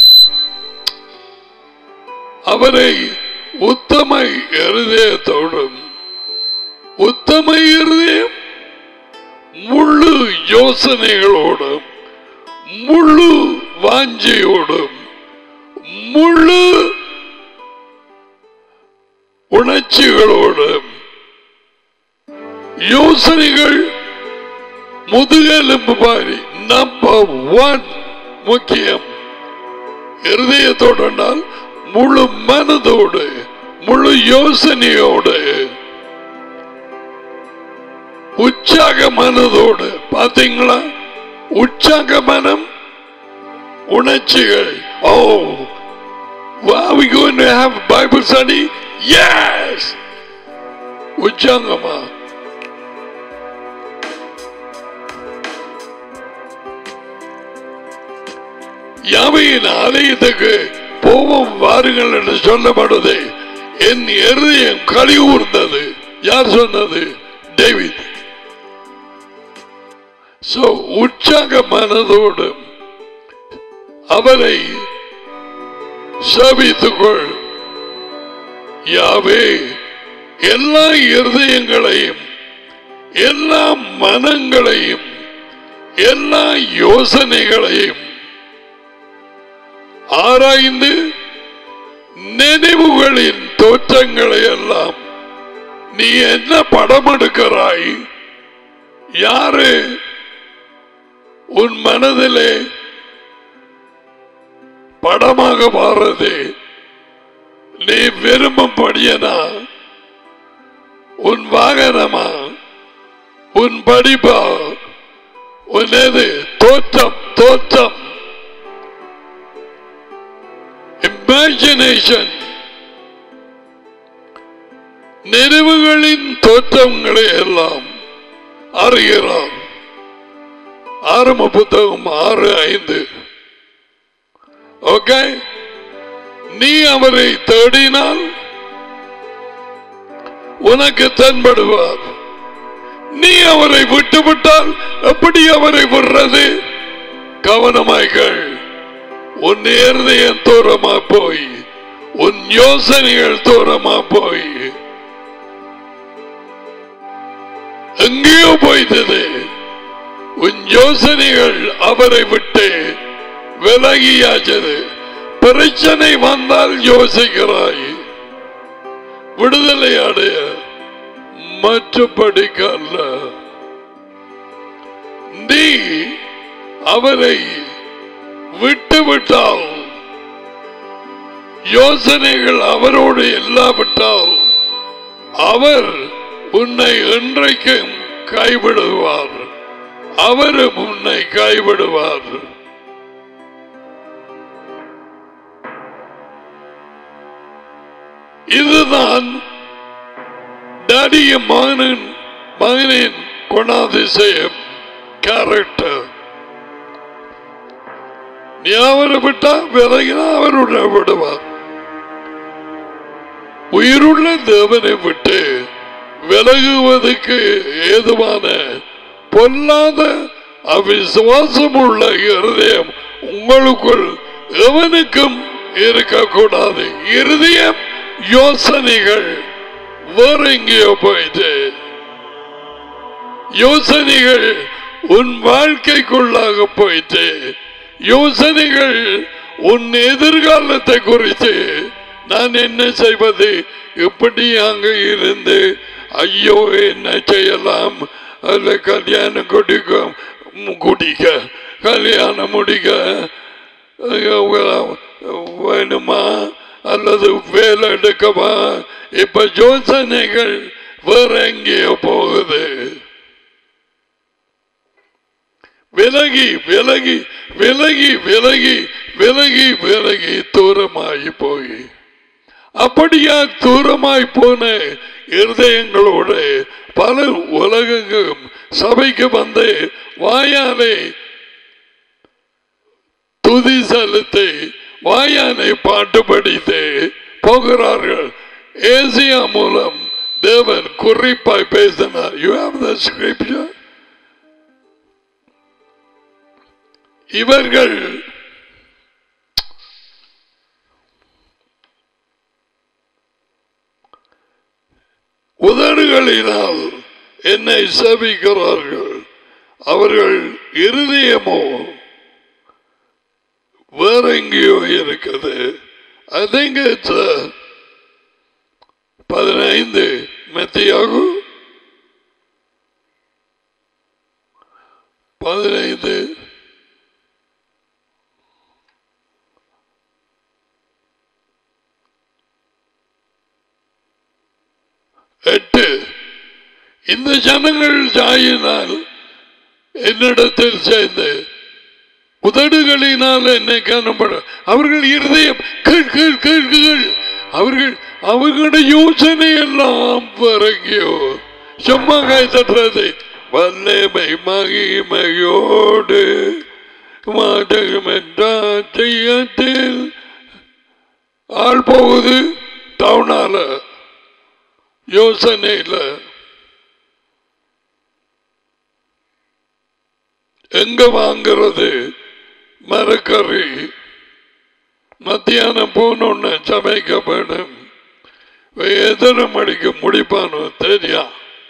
அவரை உத்தம இருதயத்தோடும் உத்தம இருதயம் முழு யோசனைகளோடும் முழு வாஞ்சையோடும் முழு உணர்ச்சிகளோடும் யோசனைகள் முதுகெலும்பு மாதிரி நம்பர் ஒன் முக்கியம் இருதயத்தோடு முழு மனதோடு முழு யோசனையோடு உற்சாக மனதோடு பாத்தீங்களா உற்சாக மனம் உணர்ச்சிகள் ஓ Are we going to have Bible study? Yes! உற்சாகமா யாவையின் ஆலயத்துக்கு போவோம் வாருங்கள் என்று சொல்லப்படுது என் இருதயம் களி ஊர்ந்தது யார் சொன்னது டேவிட் So, உற்சாக மனதோடு அவரை சபித்துக்கொள் யாவே எல்லா இருதயங்களையும் எல்லா மனங்களையும் எல்லா யோசனைகளையும் ஆராய்ந்து நினைவுகளின் தோற்றங்களை எல்லாம் நீ என்ன படம் எடுக்கிறாய் யாரு உன் மனதிலே படமாக மாறது நீ விரும்பும் படியனா உன் வாகனமா உன் படிப்பா உன் எது தோற்றம் தோற்றம் இமேஜினேஷன் நினைவுகளின் தோற்றங்களை எல்லாம் அறிகிறார் ஆரம்ப புத்தகம் ஆறு ஐந்து ஓகே நீ அவரை தேடினால் உனக்கு தென்படுவார் நீ அவரை விட்டுவிட்டால் எப்படி அவரை விடுறது கவனமாய்கள் உன் இருதயம் தூரமா போய் உன் யோசனைகள் தூரமா போய் எங்கேயோ போய்த்தது உன் யோசனைகள் அவரை விட்டு விலகியாச்சது பிரச்சனை வந்தால் யோசிக்கிறாய் விடுதலை அடைய மற்றபடிக்கு அல்ல நீ அவரை விட்டுவிட்டால் யோசனைகள் அவரோடு இல்லாவிட்டால் அவர் உன்னை என்றைக்கும் கைவிடுவார் அவரும் உன்னை கைவிடுவார் இதுதான் டடிய மகனின் மகனின் குணாதிசயம் கேரக்டர் நீ அவரை விட்டா விலகினா அவருடைய விடுவார் உயிருள்ள தேவனை விட்டு விலகுவதற்கு ஏதுவான பொல்லாத அவிசுவாசம் உள்ள இருதயம் உங்களுக்குள் எவனுக்கும் இருக்கக்கூடாது இருதயம் யோசனைகள் வேற எங்கேயோ போயிட்டு யோசனைகள் உன் வாழ்க்கைக்குள்ளாக போயிட்டு யோசனைகள் உன் எதிர்காலத்தை குறித்து நான் என்ன செய்வது எப்படி அங்க இருந்து ஐயோ என்ன செய்யலாம் அல்ல கல்யாணம் குடிக்க ம், குடிக்க கல்யாணம் முடிக்க ஐயோ, வேணுமா அல்லது வேலை எடுக்கவா இப்ப யோசனைகள் வேற எங்கேயோ போகுது விலகி விலகி விலகி விலகி விலகி விலகி தூரமாய் போய் அப்படியா தூரமாய் போன இருதயங்களோடு பல உலகங்களும் சபைக்கு வந்து வாயாலே துதி செலுத்தி வாயானை பாட்டு படித்து போகிறார்கள் ஏசியா மூலம் தேவன் குறிப்பாய் பேசினார் யூ ஹேவ் த ஸ்கிரிப்சர் இவர்கள் உதடுகளினால் என்னை சபிக்கிறார்கள் அவர்கள் இருதயமோ வேற எங்கேயோ இருக்குது I think it's uh, பதினைந்து மெத்தியாகு பதினைந்து எட்டு இந்த ஜனங்கள் ஜாயினால் என்னிடத்தில் சேர்ந்து உதடுகளினால் என்னை காணப்பட அவர்கள் இருதயம் கீழ் கீழ் கீழ் கீழ் அவர்கள் அவர்களுடைய யோசனை எல்லாம் பறங்கியோ சும்மா கை தட்டுறது வல்லமை மகிமையோடு மாட்டகம் என்றால் செய்யத்தில் ஆள் போகுது டவுனால யோசனையில் வாங்குறது மரக்கறி மத்தியானம் போனோன்னு சமைக்க வேணும் எத்தனை மணிக்கு முடிப்பானோ தெரியா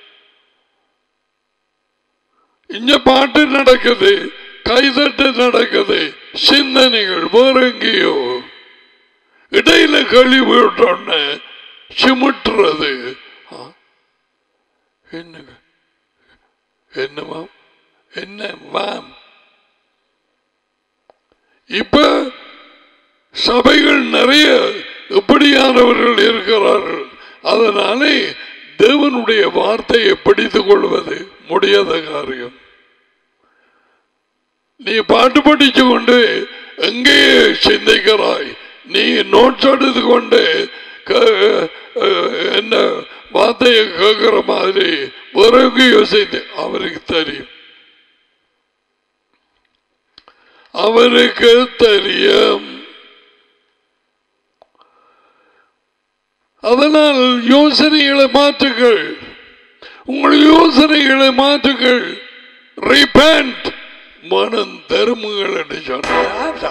இங்க பாட்டு நடக்குது கைதட்டு நடக்குது சிந்தனைகள் வேற எங்கேயோ இடையில கழிவு விட்டோன்னு சிமிட்டுறது ஆ, என்னங்க என்னமா என்ன மேம் இப்ப சபைகள் நிறைய இப்படியானவர்கள் இருக்கிறார்கள் அதனாலே தேவனுடைய வார்த்தையை பிடித்துக் கொள்வது முடியாத காரியம் நீ பாட்டு படிச்சு கொண்டு எங்கேயே சிந்திக்கிறாய் நீ நோட்ஸ் எடுத்து கொண்டு க- அஹ், என்ன வார்த்தையை கேட்கிற மாதிரி வேற எங்கேயோ செய்து அவருக்கு தெரியும் அவருக்கு தெரியும் அதனால் யோசனைகளை மாற்றுங்கள் உங்கள் யோசனைகளை மாற்றுங்கள் ரிப்பேண்ட் மனம் தருமுங்கள் என்று சொன்னார்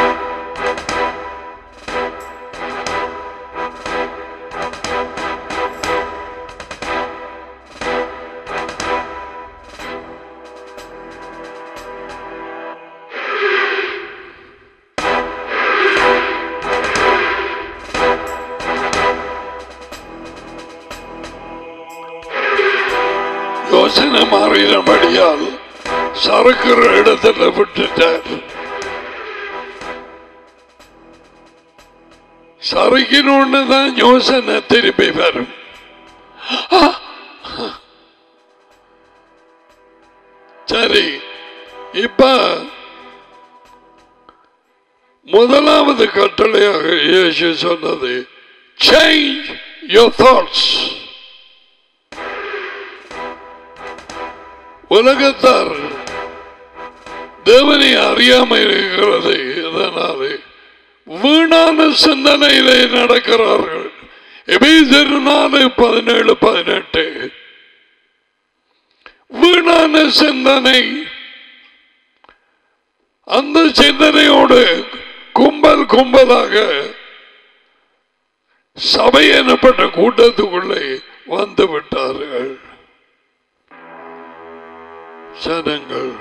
யோசனை மாறினபடியால் சறுக்கிற இடத்துல விட்டுட்டார் சறுக்கினோன்னு தான் யோசனை திரும்பி வரும் ஆ! சரி இப்ப முதலாவது கட்டளையாக இயேசு சொன்னது சேஞ்ச் யோர் தாட்ஸ் உலகத்தார் தேவனை அறியாமல் இருக்கிறது இதனாலே வீணான சிந்தனையிலே நடக்கிறார்கள் எபேசியர் நாலு பதினேழு பதினெட்டு வீணான சிந்தனை அந்த சிந்தனையோடு கும்பல் கும்பலாக சபை எனப்பட்ட கூட்டத்துக்குள்ளே வந்து விட்டார்கள் ஜனங்கள்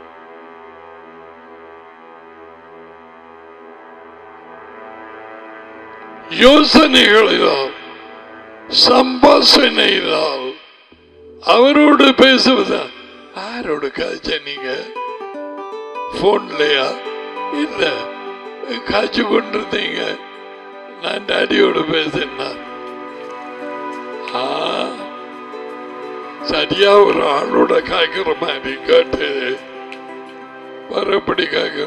யோசனைகளினால் சம்பாஷணையினால் அவரோடு பேசுவதா யாரோடு காய்ச்ச நீங்க போன்லயா இல்ல காய்ச்சி கொண்டிருந்தீங்க நான் டாடியோடு பேசினார் ஆ சரியா ஒரு ஆளோட காய்க்கிற மாதிரி கேட்டு மறுபடி காய்க்கிற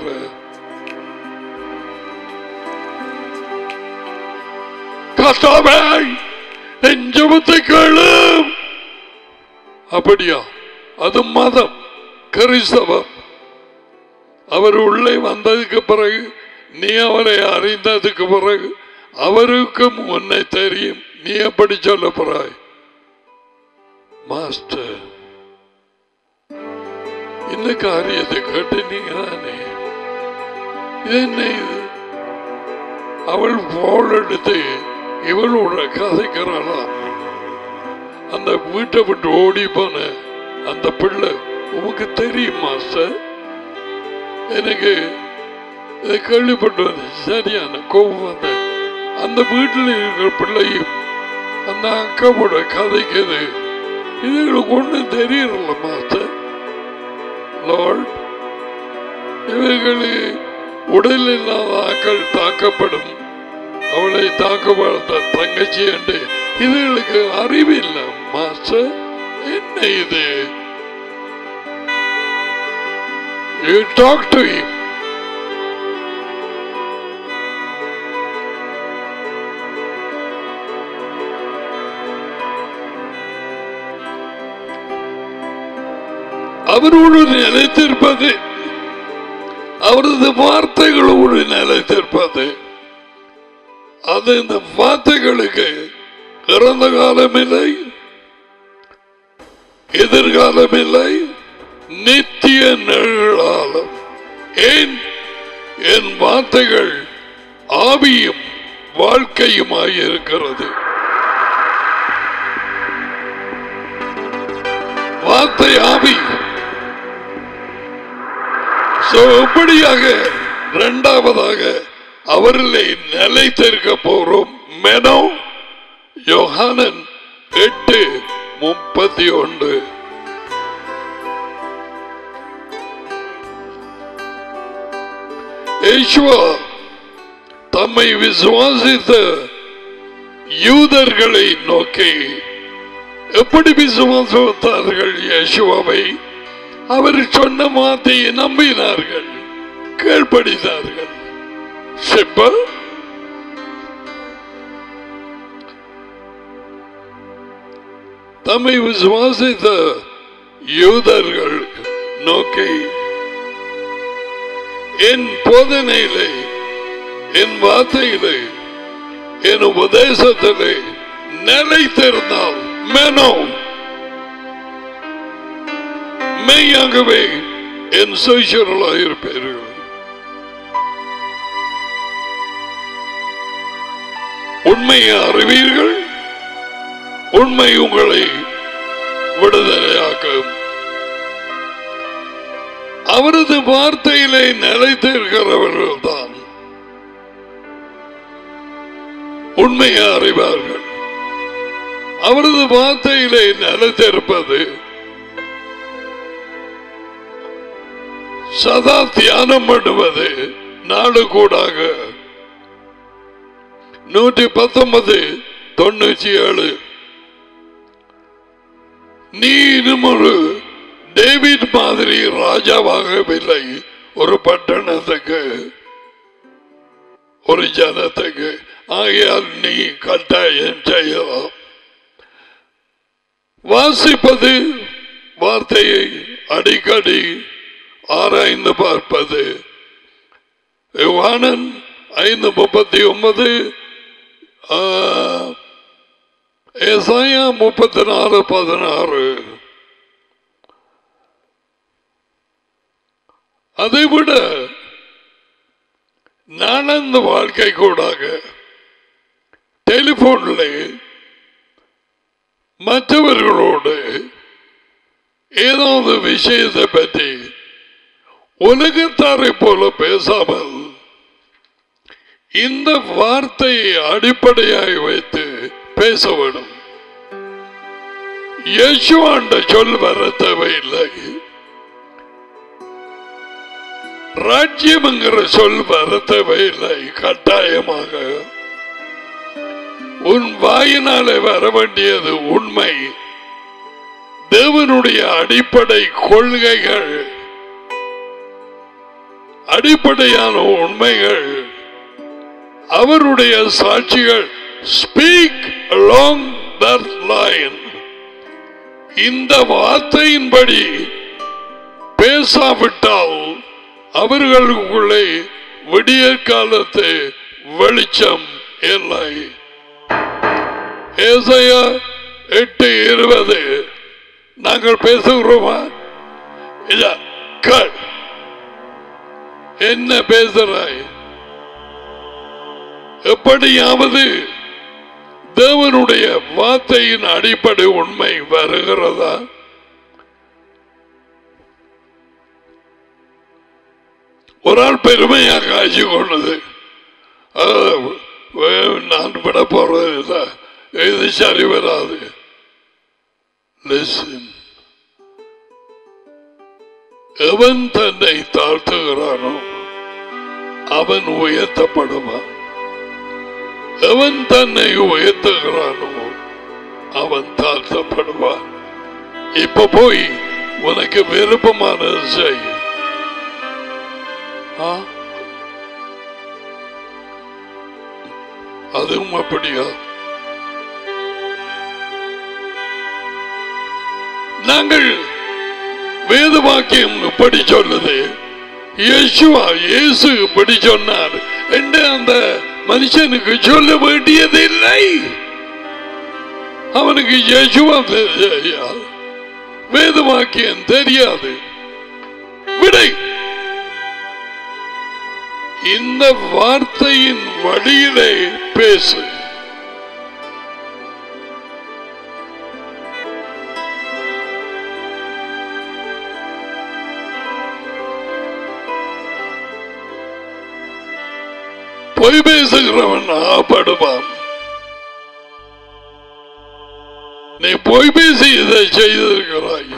கத்தாவே என் ஜெபத்தை கேளும் அப்படியா அது மதம் கிறிஸ்தவம் அவர் உள்ளே வந்ததுக்கு பிறகு நீ அவரை அறிந்ததுக்கு பிறகு அவருக்கும் உன்னை தெரியும் நீ எப்படி சொல்ல போறாய் மாஸ்டர் இந்த காரியத்தை கேட்டு நீங்க தானே இது என்ன இது அவள் போல் எடுத்து இவளோட கதைக்கிறாளா அந்த வீட்டை விட்டு ஓடி போன அந்த பிள்ளை உமக்கு தெரியும் மாஸ்டர் எனக்கு இதை கேள்விப்பட்டு வந்து சரியான கோபம் வந்த அந்த வீட்டில் இருக்கிற பிள்ளையும் அந்த அக்காவோட கதைக்குது இதுகளுக்கு ஒன்றும் தெரியல மாஸ்டர் லார்ட் இவர்களு உடல் இல்லாத ஆக்கள் தாக்கப்படும் அவளை தாக்கப்பட்ட தங்கச்சி என்று இதுகளுக்கு அறிவில்லை மாஸ்டர் என்ன இது You talk to him. அவரோடு நிலைத்திருப்பது அவரது வார்த்தைகளோடு நிலைத்திருப்பது அது இந்த வார்த்தைகளுக்கு இறந்த காலம் இல்லை எதிர்காலம் இல்லை நித்திய நிழலாலும் ஏன் என் வார்த்தைகள் ஆவியும் வாழ்க்கையுமாயிருக்கிறது வார்த்தை ஆவி So, எப்படியாக இரண்டாவதாக அவரிலே நிலைத்திருக்க போறோம் மெனோ யோகானன் எட்டு முப்பத்தி ஒன்று யேசுவா தம்மை விசுவாசித்த யூதர்களை நோக்கி எப்படி விசுவாசித்தார்கள் யேசுவாவை அவர் சொன்ன வார்த்தையை நம்பினார்கள் கீழ்ப்படித்தார்கள் சிம்பிள் தம்மை விசுவாசித்த யூதர்கள் நோக்கி என் போதனையிலே என் வார்த்தையிலே என் உபதேசத்திலே நிலைத்திருந்தால் மெனோ மெய்யாகவே என் சுயசர்களாக இருப்பீர்கள் உண்மையை அறிவீர்கள் உண்மை உங்களை விடுதலையாக்கும் அவரது வார்த்தையிலே நிலைத்திருக்கிறவர்கள் தான் உண்மையை அறிவார்கள் அவரது வார்த்தையிலே நிலைத்திருப்பது சதா தியானம் பண்ணுவது நாடு கூடாக நூற்றி பத்தொன்பது தொண்ணூற்றி ஏழு நீ இன்னும் ஒரு டேவிட் மாதிரி ராஜாவாகவில்லை ஒரு பட்டணத்துக்கு ஒரு ஜனத்துக்கு ஆகையால் நீ கட்டாயம் செய்யலாம் வாசிப்பது வார்த்தையை அடிக்கடி ஆராய்ந்து பார்ப்பது யோவானன் ஐந்து முப்பத்தி ஒன்பது ஏசாயா முப்பத்தி நாலு பதினாறு அதை விட நானந்த வாழ்க்கை கூடாக டெலிபோன்ல மற்றவர்களோடு ஏதாவது விஷயத்தை பற்றி உலகத்தாரை போல பேசாமல் இந்த வார்த்தையை அடிப்படையாக வைத்து பேச வேண்டும் யேசுவாண்ட சொல் வர தேவையில்லை ராஜ்யம்ங்கிற சொல் வர தேவையில்லை கட்டாயமாக உன் வாயினாலே வர வேண்டியது உண்மை தேவனுடைய அடிப்படை கொள்கைகள் அடிப்படையான உண்மைகள் அவருடைய சாட்சிகள் ஸ்பீக் along that line இந்த வார்த்தையின்படி பேசாவிட்டால் அவர்களுக்குள்ளே விடிய காலத்து வெளிச்சம் இல்லை ஏசையா எட்டு இருபது நாங்கள் பேசுகிறோமா இல்ல கேள். என்ன பேசுறாய் எப்படியாவது தேவனுடைய வார்த்தையின் அடிப்படை உண்மை வருகிறதா ஒரு ஆள் பெருமையாக காட்சி கொண்டது அஹ், வே- நான் விட போறது இல்லை இது சரி வராது Listen. எவன் தன்னை தாழ்த்துகிறானோ அவன் உயர்த்தப்படுவான் எவன் தன்னை உயர்த்துகிறானோ அவன் தாழ்த்தப்படுவான் இப்ப போய் உனக்கு விருப்பமானது செய் ஆ? அதுவும் அப்படியா நாங்கள் வேத வாக்கியம் இப்படி சொல்லுது இயேசுவா இயேசு இப்படி சொன்னார் என்று அந்த மனுஷனுக்கு சொல்ல வேண்டியதில்லை அவனுக்கு இயேசுவா தெரியாது வேத வாக்கியம் தெரியாது விடை இந்த வார்த்தையின் வழியிலே பேசு பொய் பேசுகிறவன் ஆப்படுவான் நீ பொய் பேசி இதை செய்திருக்கிறாய்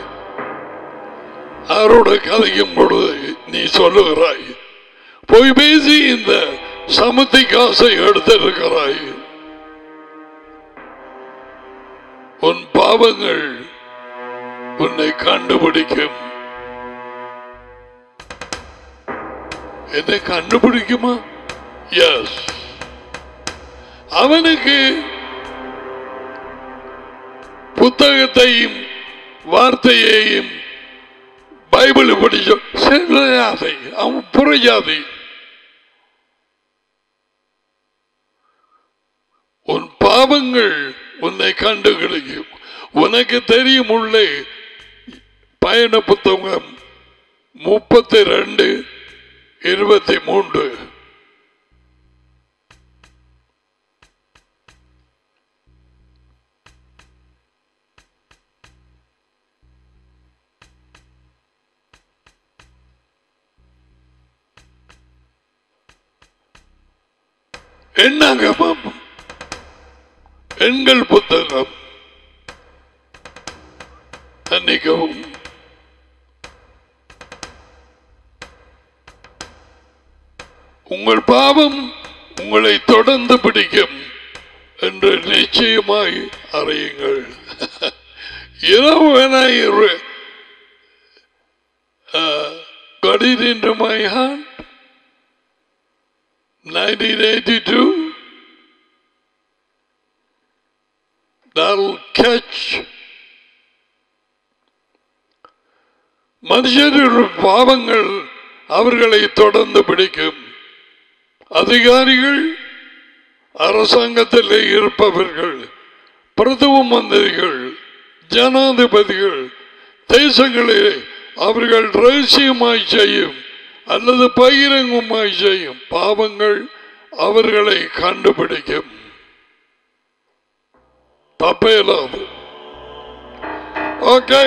அவரோட கதைக்கும் பொழுது நீ சொல்லுகிறாய் பொய் பேசி இந்த சமத்தி காசை எடுத்திருக்கிறாய் உன் பாவங்கள் உன்னை கண்டுபிடிக்கும் என்னை கண்டுபிடிக்குமா எஸ் அவனுக்கு புத்தகத்தையும் வார்த்தையையும் பைபிள் படிச்ச செல்லாதை அவன் புறஜாதி உன் பாவங்கள் உன்னை கண்டு கிடைக்கும் உனக்கு தெரியும் உள்ளே பயண புத்தகம் முப்பத்தி ரெண்டு இருபத்தி மூன்று எண்ணாகமம் எண்கள் புத்தகம் மன்னிக்கவும் உங்கள் பாவம் உங்களை தொடர்ந்து பிடிக்கும் என்று நிச்சயமாய் அறியுங்கள் இரவு வேணாயிரு got it into my hand 1982 that'll catch மனுஷருடைய பாவங்கள் அவர்களை தொடர்ந்து பிடிக்கும் அதிகாரிகள் அரசாங்கத்திலே இருப்பவர்கள் பிரதம மந்திரிகள் ஜனாதிபதிகள் தேசங்களிலே அவர்கள் ரகசியமாய் செய்யும் அல்லது பகிரங்கமாய் செய்யும் பாவங்கள் அவர்களை கண்டுபிடிக்கும் தப்பேலாது ஓகே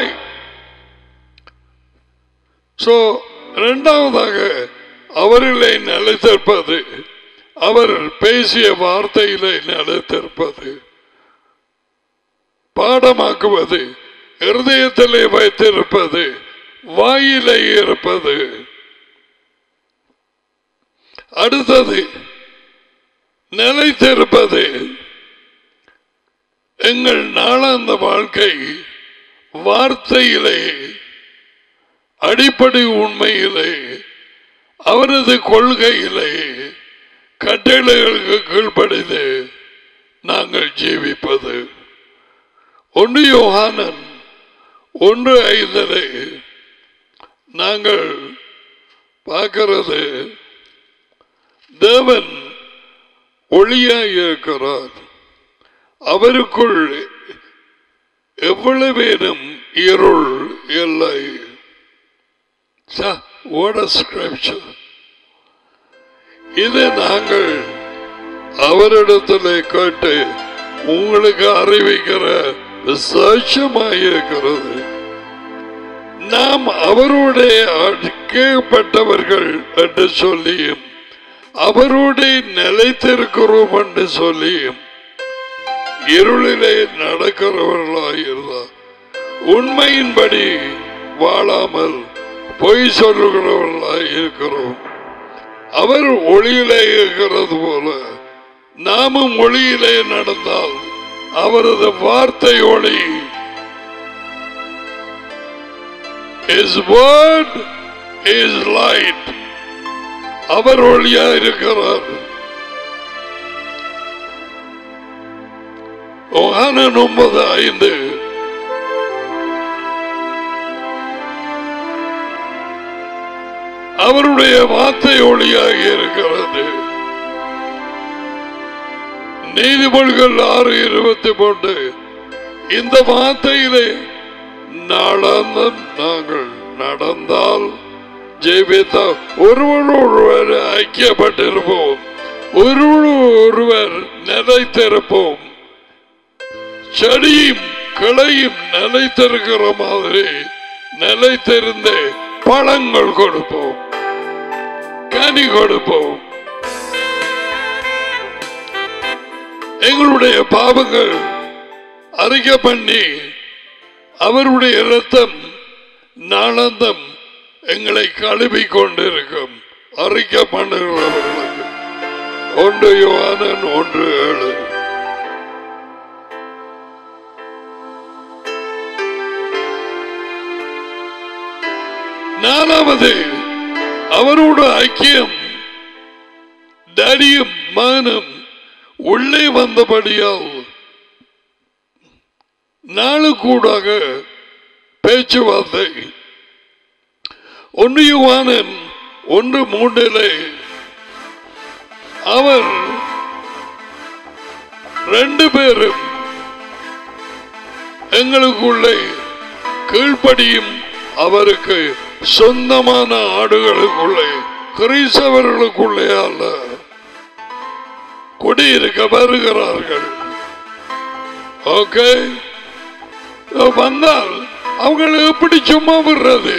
சோ இரண்டாவதாக அவர்களை நிலைத்திருப்பது அவர் பேசிய வார்த்தையிலே நிலைத்திருப்பது பாடமாக்குவது இருதயத்திலே வைத்திருப்பது வாயிலே இருப்பது அடுத்தது நிலைத்திருப்பது எங்கள் நாளாந்த வாழ்க்கை வார்த்தையிலே அடிப்படை உண்மையிலே அவரது கொள்கையிலே கட்டளைகளுக்கு கீழ்ப்படிந்து நாங்கள் ஜீவிப்பது ஒன்று யோகானன் ஒன்று ஐந்திலே நாங்கள் பார்க்கிறது தேவன் ஒளியாய் இருக்கிறார் அவருக்குள் எவ்வளவேனும் இருள் இல்லை ஓட ஸ்கிரிப்சர் இதை நாங்கள் அவரிடத்தில் கேட்டு உங்களுக்கு அறிவிக்கிற விசேஷமாயிருக்கிறது நாம் அவருடைய அழைக்கப்பட்டவர்கள் என்று சொல்லியும் அவருடைய நிலைத்திருக்கிறோம் என்று சொல்லியும் இருளிலே நடக்கிறவர்களாயிருந்தார் உண்மையின்படி வாழாமல் பொய் சொல்லுகிறவர்களாய் இருக்கிறோம் அவர் ஒளியிலே இருக்கிறது போல நாமும் ஒளியிலே நடந்தால் அவரது வார்த்தை ஒளி His word is light. அவர் ஒளியா இருக்கிறார் யோகானன் ஒன்பது ஐந்து அவருடைய வார்த்தை ஒளியாக இருக்கிறது நீதிமொழிகள் ஆறு இருபத்தி மூன்று இந்த வார்த்தையிலே நாளாந்தம் நாங்கள் நடந்தால் ஜெயித்த ஒருவர் ஒருவர் ஐக்கியப்பட்டிருப்போம் ஒருவர் ஒருவர் நிலைத்திருப்போம் செடியும் கிளையும் நிலைத்திருக்கிற மாதிரி நிலைத்திருந்து பழங்கள் கொடுப்போம் கனி கொடுப்போம் எங்களுடைய பாவங்கள் அறிக்கை பண்ணி அவருடைய இரத்தம் நாளந்தம் எங்களை கழுவி கொண்டிருக்கும் அறிக்கை பண்ணுகிறவர்களுக்கு ஒன்று யோவானன் ஒன்று ஏழு நாலாவது அவரோட ஐக்கியம் தடியும் மகனும் உள்ளே வந்தபடியால் நாளுக்கூடாக பேச்சுவார்த்தை ஒன்று யுவானன் ஒன்று மூன்றிலே அவர் ரெண்டு பேரும் எங்களுக்குள்ளே கீழ்ப்படியும் அவருக்கு சொந்தமான ஆடுகளுக்குள்ளே கிறிஸ்தவர்களுக்குள்ளே அல்ல குடியிருக்க வருகிறார்கள் ஓகே வந்தால் அவங்களை எப்படி சும்மா விடுறது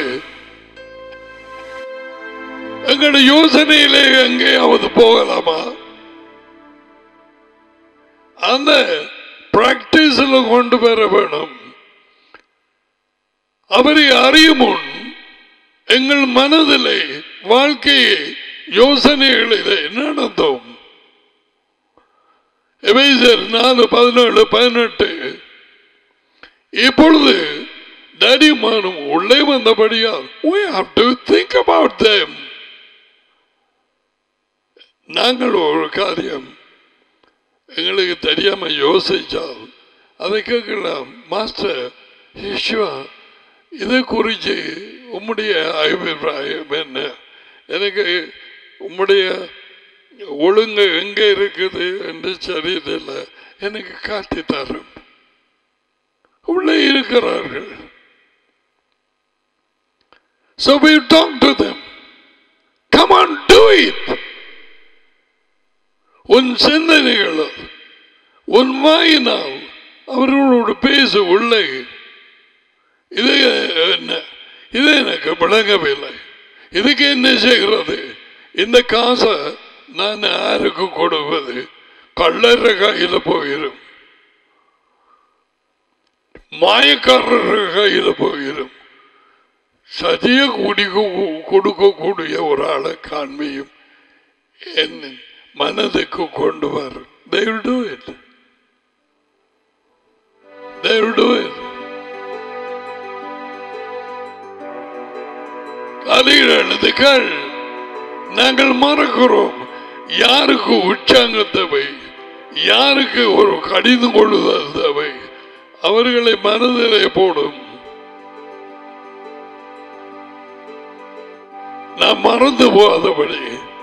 எங்களோட யோசனையிலே எங்கேயாவது போகலாமா அந்த பிராக்டிஸ்ல கொண்டு வர வேணும் அவரை அறியும் முன் எங்கள் மனதிலே வாழ்க்கையை யோசனைகளிலே நடந்தோம் எபேசியர் நாலு பதினேழு பதினெட்டு இப்பொழுது தடிமானம் உள்ளே வந்தபடியால் we have to think about them நாங்கள் ஒரு காரியம் எங்களுக்கு தெரியாம யோசிச்சால் அதை கேட்கலாம் மாஸ்டர் ஈஸ்வா இதை குறித்து உம்முடைய அபிப்பிராயம் என்ன எனக்கு உம்முடைய ஒழுங்கு எங்க இருக்குது என்று சரியில்லை எனக்கு காட்டி தரும் உள்ளே இருக்கிறார்கள் So we talk to them. Come on, do it. உன் சிந்தனைகள் உன் வாயினால் அவர்களோடு பேசு உள்ளே இது என்ன இது எனக்கு விளங்கவில்லை இதுக்கு என்ன செய்கிறது இந்த காசை நான் யாருக்கு கொடுப்பது கள்ளற கையில் போயிடும் மாயக்காரர் கையில் போயிடும் சதிய குடிக்க கொடுக்கக்கூடிய ஒரு ஆளை காண்மையும் என் மனதுக்கு கொண்டு வரும் They will do it. They will do it. கலிகள் நாங்கள் மறக்கிறோம் யாருக்கு உற்சாங்க தேவை யாருக்கு ஒரு கடிதம் கொள்ளுதல் தேவை அவர்களை மனதிலே போடும் நான் மறந்து போகாதபடி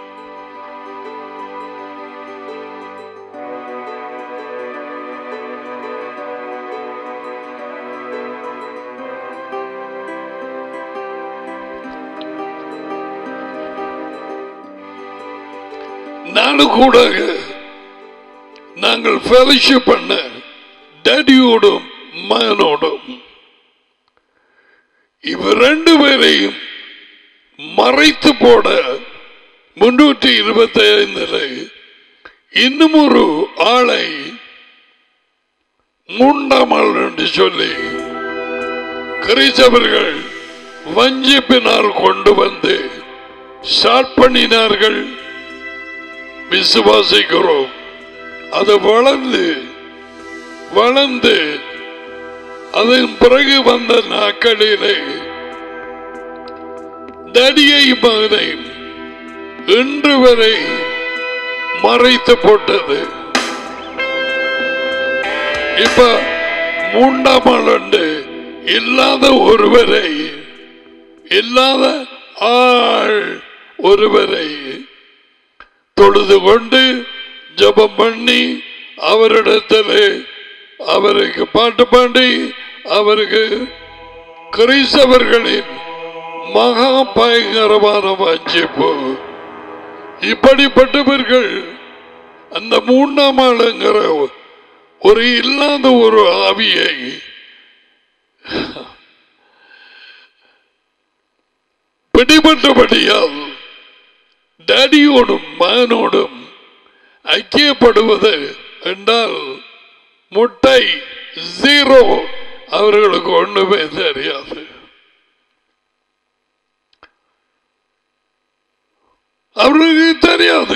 நானும் கூட நாங்கள் ஃபெலோஷிப் பண்ண டேடியோடும் மகனோடும் இவ ரெண்டு பேரையும் மறைத்து போட முன்னூற்றி இருபத்தி ஐந்துல இன்னும் ஒரு ஆளை மூன்றாமல் என்று சொல்லி கிறிஸ்தவர்கள் வஞ்சிப்பினால் கொண்டு வந்து ஸ்டார்ட் பண்ணினார்கள் விசுவாசிக்கிறோம் அது வளர்ந்து வளர்ந்து அதன் பிறகு வந்த நாட்களிலே தடியை மகனை இன்று வரை மறைத்து போட்டது இப்ப மூன்றாம் ஆண்டு இல்லாத ஒருவரை இல்லாத ஆள் ஒருவரை தொழுது கொண்டு ஜபம் பண்ணி அவரிடத்திலே அவருக்கு பாட்டு பாடி அவருக்கு கிறிஸ்தவர்களின் மகா பயங்கரமான வஞ்சிப்பு இப்படிப்பட்டவர்கள் அந்த மூன்றாம் ஆளுங்கிற ஒரு இல்லாத ஒரு ஆவியை பிடிபட்டபடியால் டேடியோடும் மகனோடும் ஐக்கியப்படுவது என்றால் முட்டை ஜீரோ அவர்களுக்கு ஒண்ணுமே தெரியாது அவர்களுக்கு தெரியாது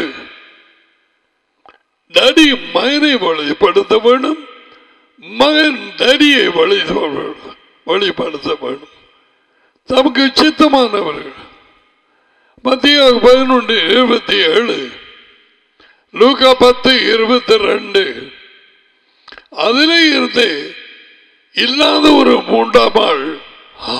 டேடி மகனை வழிப்படுத்த வேண்டும் மகன் டேடியை வழி வழிப்படுத்த வேண்டும் தமக்கு சித்தமானவர்கள் மத்திய பதினொன்று இருபத்தி ஏழு லூகா பத்து இருபத்தி ரெண்டு அதிலே இருந்து இல்லாத ஒரு மூன்றாம் ஆள் ஆ?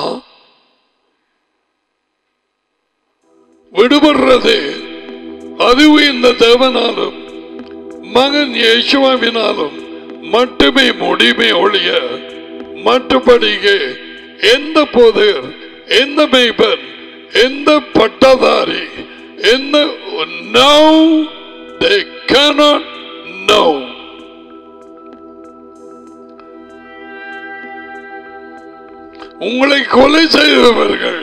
விடுபடுறது அதுவும் இந்த தேவனாலும் மகன் யேசுவாவினாலும் மட்டுமே முடியுமே ஒழிய மற்றபடிக்கு எந்த போதர் எந்த மெய்பன் எந்த பட்டதாரி எந்த நோ they cannot know உங்களை கொலை செய்தவர்கள்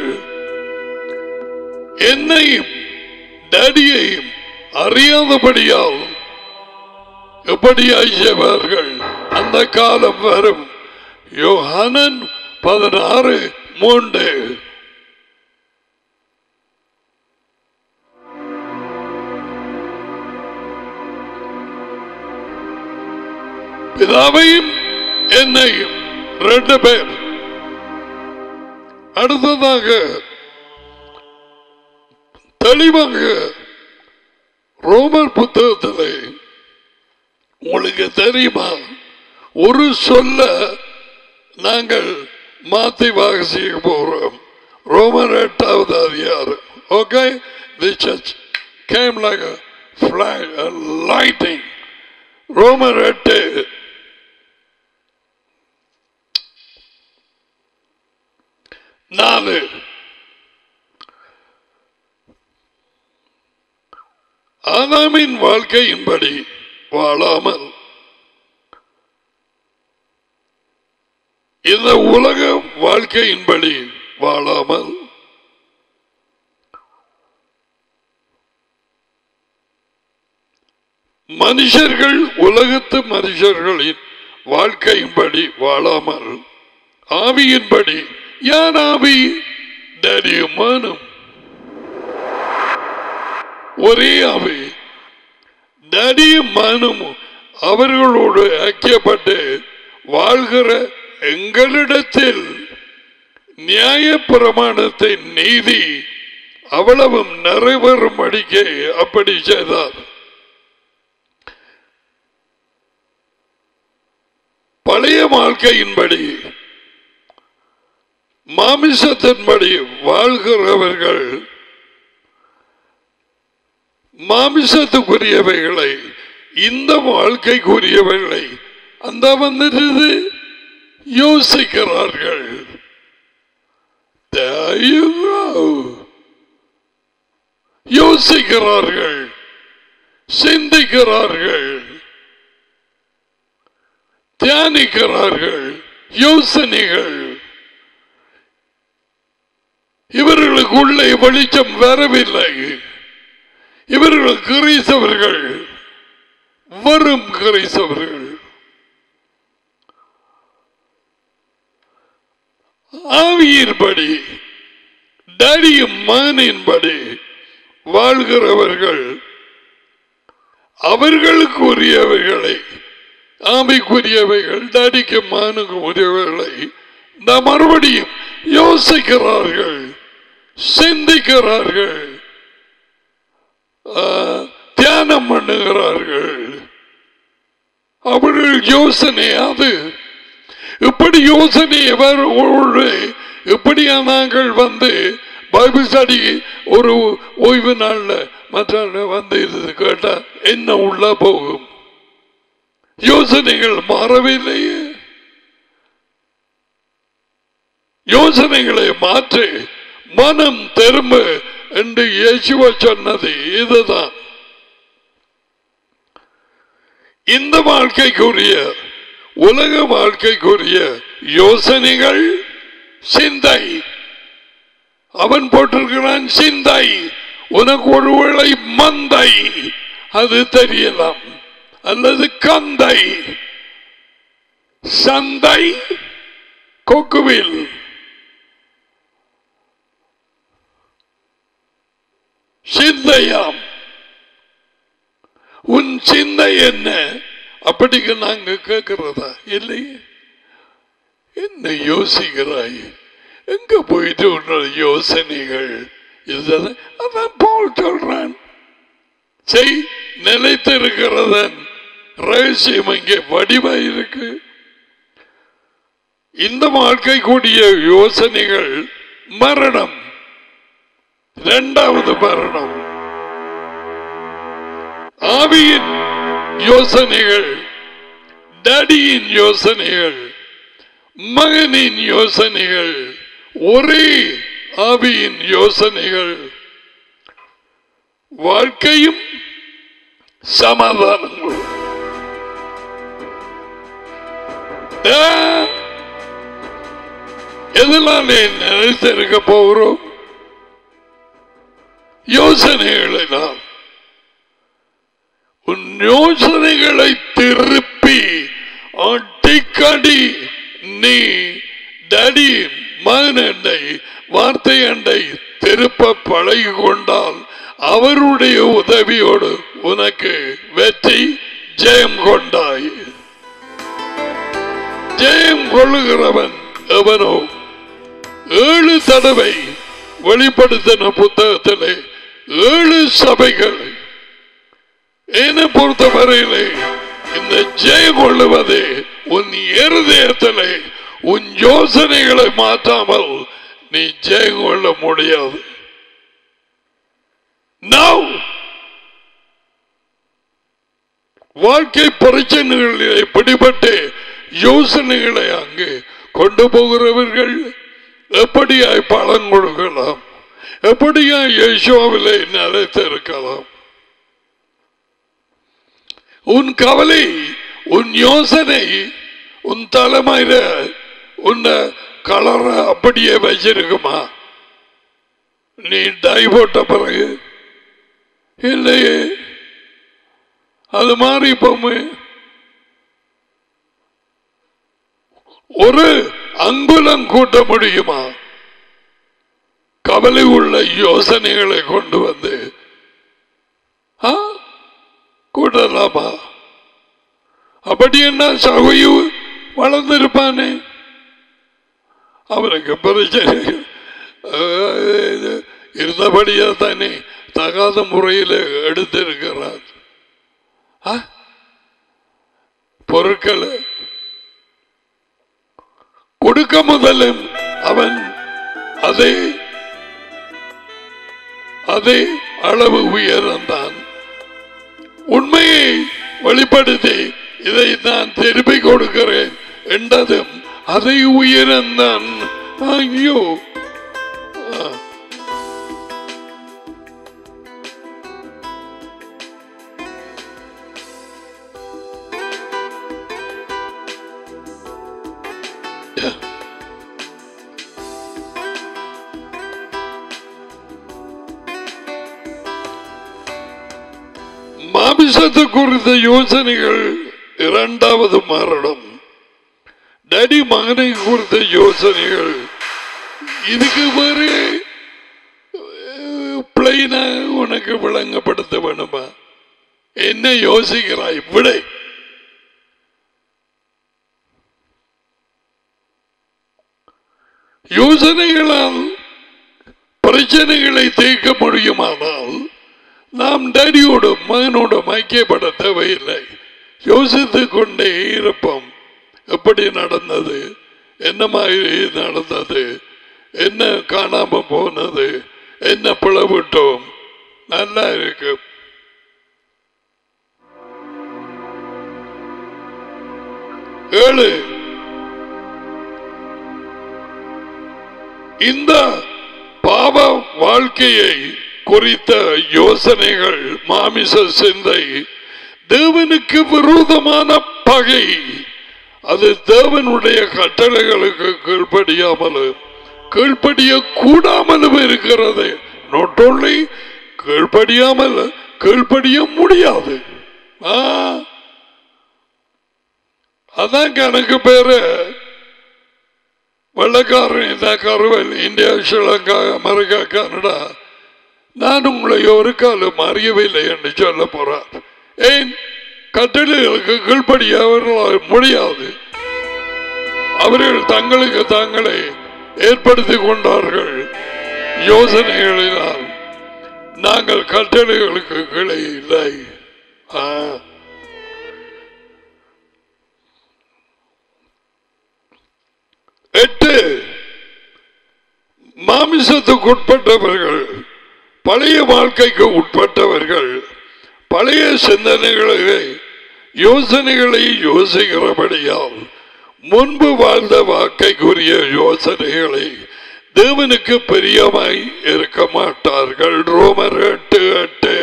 என்னையும் டேடியையும் அறியாதபடியால் எப்படி செய்வார்கள் அந்த காலம் வரும் யோஹானன் பதினாறு மூன்று பிதாவையும் என்னையும் ரெண்டு பேர் அடுத்ததாக தெளிவாக ரோமர் புத்தகத்திலே உங்களுக்கு தெரியுமா ஒரு சொல்ல நாங்கள் மாத்தி வாசிக்க போறோம் ரோமர் எட்டாவது அதிகாரம் okay the church came like lighting ரோமர் எட்டு நாலு ஆதாமின் வாழ்க்கையின்படி வாழாமல் இந்த உலக வாழ்க்கையின்படி வாழாமல் மனுஷர்கள் உலகத்து மனுஷர்களின் வாழ்க்கையின்படி வாழாமல் ஆவியின்படி யார் ஆவி டேடியும் மானும் ஒரே ஆவி டேடியும் மானும் அவர்களோடு ஐக்கியப்பட்டு வாழ்கிற எங்களிடத்தில் நியாய பிரமாணத்தின் நீதி அவ்வளவும் நிறைவேறும்படிக்கே அப்படி செய்தார் பழைய வாழ்க்கையின்படி மாமிசத்தின்படி வாழ்கிறவர்கள் மாமிசத்துக்குரியவைகளை இந்த வாழ்க்கைக்குரியவைகளை அந்த வந்துட்டு யோசிக்கிறார்கள் There you go. யோசிக்கிறார்கள் சிந்திக்கிறார்கள் தியானிக்கிறார்கள் யோசனைகள் இவர்களுக்குள்ளே வெளிச்சம் வரவில்லை இவர்கள் கிரீசவர்கள் வரும் கிரீசவர்கள் ஆவியின்படி டேடியும் மகனின்படி வாழ்கிறவர்கள் அவர்களுக்குரியவைகளை ஆமைக்குரியவைகள் டேடிக்கு மகனுக்கு உரியவைகளை இந்த மறுபடியும் யோசிக்கிறார்கள் சிந்திக்கிறார்கள் ஆ, தியானம் பண்ணுகிறார்கள் அவர்கள் யோசனை அது இப்படி யோசனை எவரோடு இப்படியா நாங்கள் வந்து பைபிள் ஸ்டடி ஒரு ஓய்வு நாள்ல மற்ற வந்து இது கேட்டா என்ன உள்ள போகும் யோசனைகள் மாறவில்லையே யோசனைகளை மாற்றி மனம் திரும்ப என்று இயேசுவ சொன்னது இதுதான் இந்த வாழ்க்கைக்குரிய உலக வாழ்க்கைக்குரிய யோசனைகள் சிந்தை அவன் போட்டிருக்கிறான் சிந்தை உனக்கு ஒருவேளை மந்தை அது தெரியலாம் அல்லது கந்தை சந்தை கொக்குவில் சிந்தையாம் உன் சிந்தை என்ன அப்படிங்க நாங்க கேட்கிறதா இல்லையே என்ன யோசிக்கிறாய் எங்க போயிட்டு உன்னோட யோசனைகள் இதுதான் அதான் போல் சொல்றான் செய் நிலைத்திருக்கிறதன் ரகசியம் இங்கே வடிவாய் இருக்கு இந்த வாழ்க்கை கூடிய யோசனைகள் மரணம் இரண்டாவது மரணம் ஆவியின் யோசனைகள் டடியின் யோசனைகள் மகனின் யோசனைகள் ஒரே ஆவியின் யோசனைகள் வாழ்க்கையும் சமாதானங்களும் ஆ, எதனாலே நினைத்திருக்க போகிறோம் யோசனைகளை நாம் உன் யோசனைகளை திருப்பி அடிக்கடி நீ டடி மகனண்டை வார்த்தை அண்டை திருப்ப பழகி கொண்டால் அவருடைய உதவியோடு உனக்கு வெற்றி ஜெயம் கொண்டாய் ஜெயம் கொள்ளுகிறவன் எவனோ ஏழு தடவை வெளிப்படுத்தின புத்தகத்திலே ஏழு சபைகள் என்னை பொறுத்தவரையிலே இந்த ஜெயம் கொள்ளுவது உன் இருதயத்திலே உன் யோசனைகளை மாற்றாமல் நீ ஜெயம் கொள்ள முடியாது Now, வாழ்க்கை பிரச்சனைகளிலே பிடிபட்டு யோசனைகளை அங்கு கொண்டு போகிறவர்கள் எப்படியாய் பலன் கொடுக்கலாம் எப்படியாய் யேசுவிலே நிலைத்திருக்கலாம் உன் கவலை உன் யோசனை உன் தலைமையில உன்னை கலர அப்படியே வச்சிருக்குமா நீ டை போட்ட பிறகு இல்லையே அது மாறி போமே ஒரு அங்குலம் கூட்ட முடியுமா கவலை உள்ள யோசனைகளை கொண்டு வந்து ஆ? கூட்டலாமா அப்படி என்ன சகையு வளர்ந்திருப்பானே அவனுக்கு பிரச்சனை அஹ், இருந்தபடியா தானே தகாத முறையில் எடுத்திருக்கிறார் ஆ? பொருட்களை கொடுக்க முதலும் அவன் அதே அதே அளவு உயர்ந்தான் உண்மையை வெளிப்படுத்தி இதை நான் திருப்பி கொடுக்கிறேன் என்றதும் அதை உயர்ந்தான் ஐயோ ஆ. மாமிசத்தை குறித்த யோசனைகள் இரண்டாவது மரணம் டடி மகனை குறித்த யோசனைகள் இதுக்கு வேறு பிளைனா உனக்கு விளங்கப்படுத்த வேணுமா என்ன யோசிக்கிறாய் விடை யோசனைகளால் பிரச்சனைகளை தீர்க்க முடியுமானால் நாம் டேடியோடும் மகனோடும் ஐக்கியப்பட தேவையில்லை யோசித்துக் கொண்டே இருப்போம் எப்படி நடந்தது என்ன மாதிரி நடந்தது என்ன காணாம போனது என்ன பிளவிட்டோம் நல்லா இருக்கு ஏழு இந்த பாவ வாழ்க்கையை குறித்த யோசனைகள் மாமிச சிந்தை தேவனுக்கு விரோதமான பகை அது தேவனுடைய கட்டளைகளுக்கு கீழ்ப்படியாமலும் கீழ்ப்படிய கூடாமலும் இருக்கிறது not only கீழ்ப்படியாமல் கீழ்ப்படிய முடியாது ஆ. அதான் கணக்கு பேரு வெள்ளக்காரன் இந்த கருவல் இந்தியா ஸ்ரீலங்கா அமெரிக்கா கனடா நான் உங்களை ஒரு காலம் அறியவில்லை என்று சொல்ல போறார் ஏன் கட்டளைகளுக்கு கீழ்ப்படிய அவர்களால் முடியாது அவர்கள் தங்களுக்கு தாங்களே ஏற்படுத்திக் கொண்டார்கள் யோசனைகளினால் நாங்கள் கட்டளைகளுக்கு கீழே இல்லை ஆ. எட்டு மாமிசத்துக்கு உட்பட்டவர்கள் பழைய வாழ்க்கைக்கு உட்பட்டவர்கள் பழைய சிந்தனைகளை யோசனைகளை யோசிக்கிறபடியால் முன்பு வாழ்ந்த வாழ்க்கைக்குரிய யோசனைகளை தேவனுக்கு பிரியமாய் இருக்க மாட்டார்கள் ரோமர் எட்டு எட்டு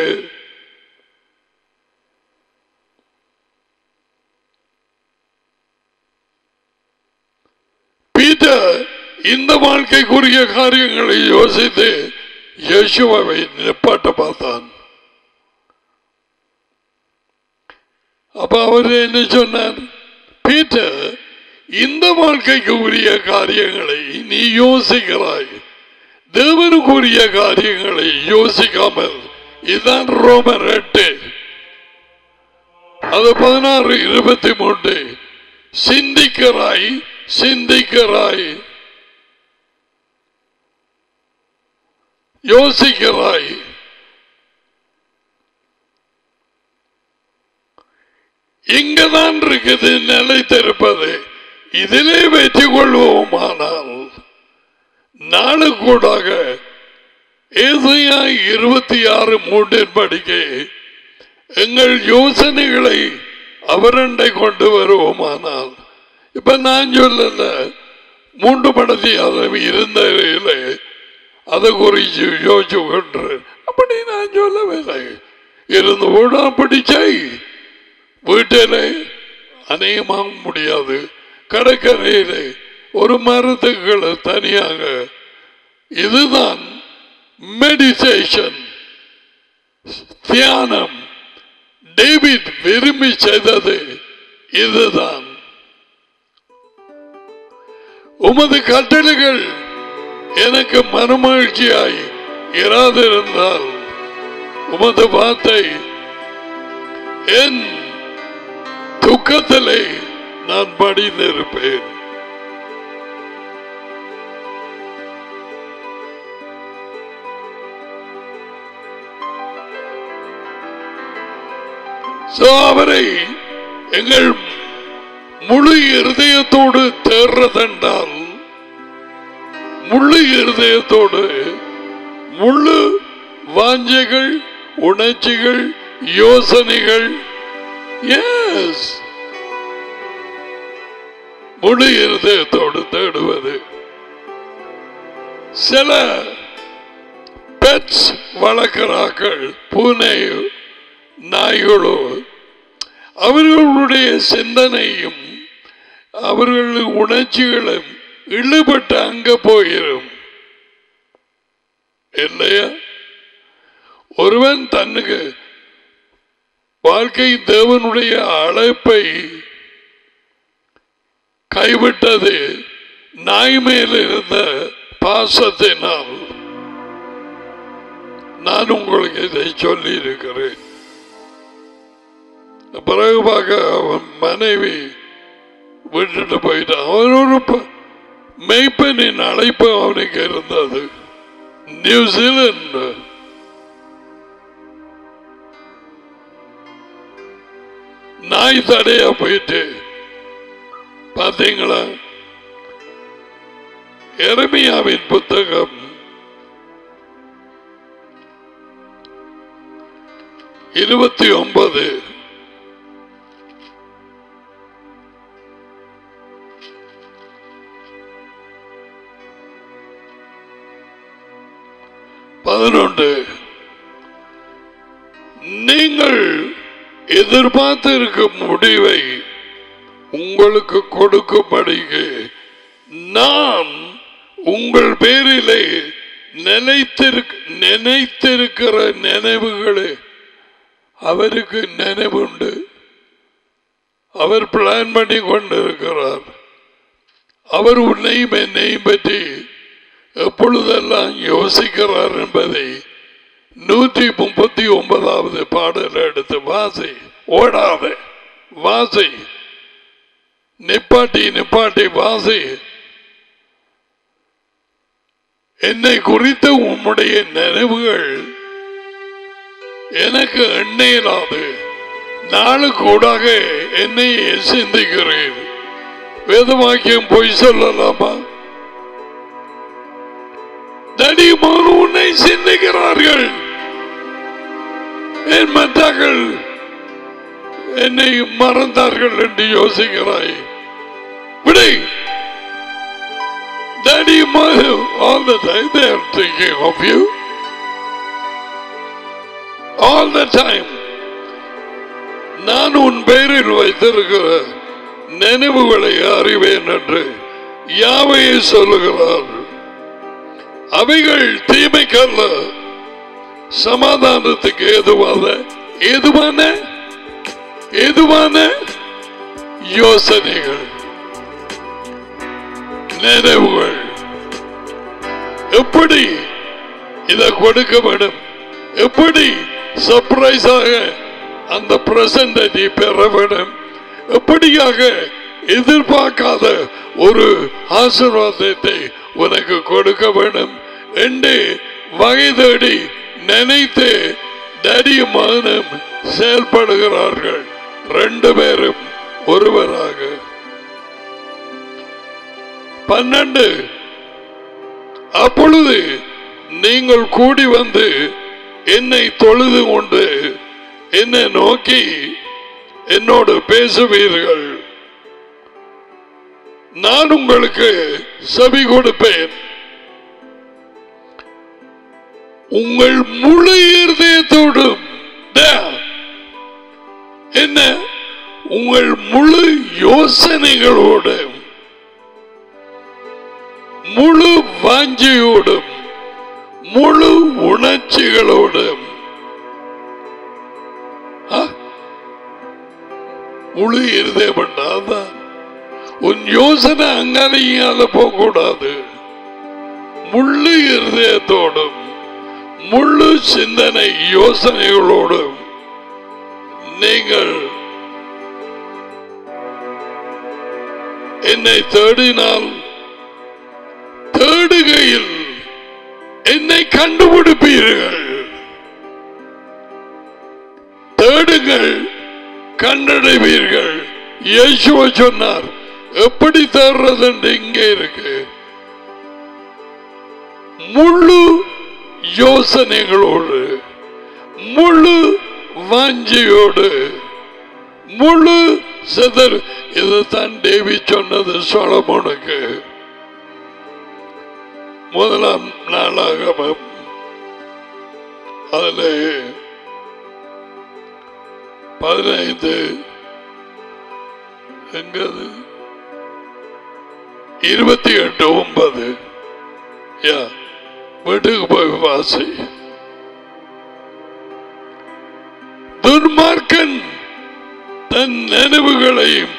பீட்டர் இந்த வாழ்க்கைக்குரிய காரியங்களை யோசித்து யேசுவை நிப்பாட்ட பார்த்தான் அப்ப அவர் என்ன சொன்னார் பீட்டர் இந்த வாழ்க்கைக்கு உரிய காரியங்களை நீ யோசிக்கிறாய் தேவனுக்குரிய காரியங்களை யோசிக்காமல் இதுதான் ரோமர் எட்டு அது பதினாறு இருபத்தி மூன்று சிந்திக்கிறாய் சிந்திக்கிறாய் யோசிக்கிறாய் இங்கதான் இருக்குது நிலைத்திருப்பது இதிலே வெற்றி கொள்வோமானால் நாளுக்கூடாக ஏசையா இருபத்தி ஆறு மூன்றின் படிக்கை எங்கள் யோசனைகளை அவரண்டை கொண்டு வருவோமானால் இப்ப நான் சொல்லல மூன்று மடத்தி அளவு இருந்த அதை குறித்து யோசிச்சு கொண்டு அப்படி நான் சொல்லவில்லை இருந்து கூட அப்படி செய் வீட்டில் அநேகமாக முடியாது கடற்கரையிலே ஒரு மரத்துக்களை தனியாக இதுதான் மெடிடேஷன் தியானம் டேவிட் விரும்பி செய்தது இதுதான் உமது கட்டளைகள் எனக்கு மனமகிழ்ச்சியாய் இராதிருந்தால் உமது வார்த்தை என் துக்கத்திலே நான் படிந்திருப்பேன் So, அவரை எங்கள் முழு இருதயத்தோடு தேர்றதென்றால் முழு இருதயத்தோடு முழு வாஞ்சைகள் உணர்ச்சிகள் யோசனைகள் எஸ் முழு இருதயத்தோடு தேடுவது சில பெட்ஸ் வளர்க்கிறார்கள் பூனை நாய்களோ அவர்களுடைய சிந்தனையும் அவர்கள் உணர்ச்சிகளும் இழுபட்டு அங்க போயிரும் இல்லையா ஒருவன் தன்னுக்கு வாழ்க்கை தேவனுடைய அழைப்பை கைவிட்டது நாய் மேல் இருந்த பாசத்தினால் நான் உங்களுக்கு இதை சொல்லி இருக்கிறேன் பிறகு பார்க்க அவன் மனைவி விட்டுட்டு போயிட்டான் அவன் ஒரு ப- மெய்ப்பெண்ணின் அழைப்பு அவனுக்கு இருந்தது நியூசிலாந்து நாய் தடையா போயிட்டு பாத்தீங்களா எரமியாவின் புத்தகம் இருபத்தி ஒன்பது பதினொன்று நீங்கள் எதிர்பார்த்திருக்கும் முடிவை உங்களுக்கு கொடுக்கும்படிக்கு நான் உங்கள் பேரிலே நினைத்திருக்க நினைத்திருக்கிற நினைவுகளே அவருக்கு நினைவுண்டு அவர் பிளான் பண்ணி கொண்டிருக்கிறார் அவர் உன்னையும் என்னையும் பற்றி எப்பொழுதெல்லாம் யோசிக்கிறார் என்பதை நூற்றி முப்பத்தி ஒன்பதாவது பாடல் எடுத்து வாசி ஓடாத வாசி நிப்பாட்டி நிப்பாட்டி வாசி என்னை குறித்த உம்முடைய நினைவுகள் எனக்கு எண்ணெயிலாது நாளுக்கூடாக என்னை சிந்திக்கிறேன் வேதவாக்கியம் பொய் சொல்லலாமா தடிமான உன்னை சிந்திக்கிறார்கள் என் மற்றர்கள் என்னை மறந்தார்கள் என்று யோசிக்கிறாய் விடை Daddy, mother, all the time they are thinking of you. All the time. நான் உன் பெயரில் வைத்திருக்கிற நினைவுகளை அறிவேன் என்று யாவையை சொல்லுகிறார் அவைகள் தீமைக்கல்ல சமாதானத்துக்கு ஏதுவாத ஏதுவான ஏதுவான யோசனைகள் நினைவுகள் எப்படி இதை கொடுக்க வேண்டும் எப்படி சர்ப்ரைஸாக அந்த பிரசன்ட நீ பெற வேண்டும் எப்படியாக எதிர்பார்க்காத ஒரு ஆசீர்வாதத்தை உனக்கு கொடுக்க வேண்டும் என்று வகை தேடி நினைத்து தடியும் மகனும் செயல்படுகிறார்கள் ரெண்டு பேரும் ஒருவராக பன்னெண்டு அப்பொழுது நீங்கள் கூடி வந்து என்னை தொழுது கொண்டு என்னை நோக்கி என்னோடு பேசுவீர்கள் நான் உங்களுக்கு செவி கொடுப்பேன் உங்கள் முழு இருதயத்தோடும் there. என்ன உங்கள் முழு யோசனைகளோடும் முழு வாஞ்சியோடும் முழு உணர்ச்சிகளோடும் ஆ? முழு இருதயம் பண்ணாதான் உன் யோசனை அங்கனையால போகக்கூடாது முழு இருதயத்தோடும் முழு சிந்தனை யோசனைகளோடும் நீங்கள் என்னை தேடினால் தேடுகையில் என்னை கண்டுபிடிப்பீர்கள் தேடுங்கள் கண்டடைவீர்கள் இயேசுவ சொன்னார் எப்படி தேடுறது என்று இங்கே இருக்கு முழு யோசனைகளோடு முழு வாஞ்சியோடு முழு சிதர் இதுதான் தேவி சொன்னது சோழமோனுக்கு முதலாம் நாளாகமம் அதில் பதினைந்து எங்கது இருபத்தி எட்டு ஒன்பது யா வீட்டுக்கு போய் வாசி துன்மார்க்கன் தன் நினைவுகளையும்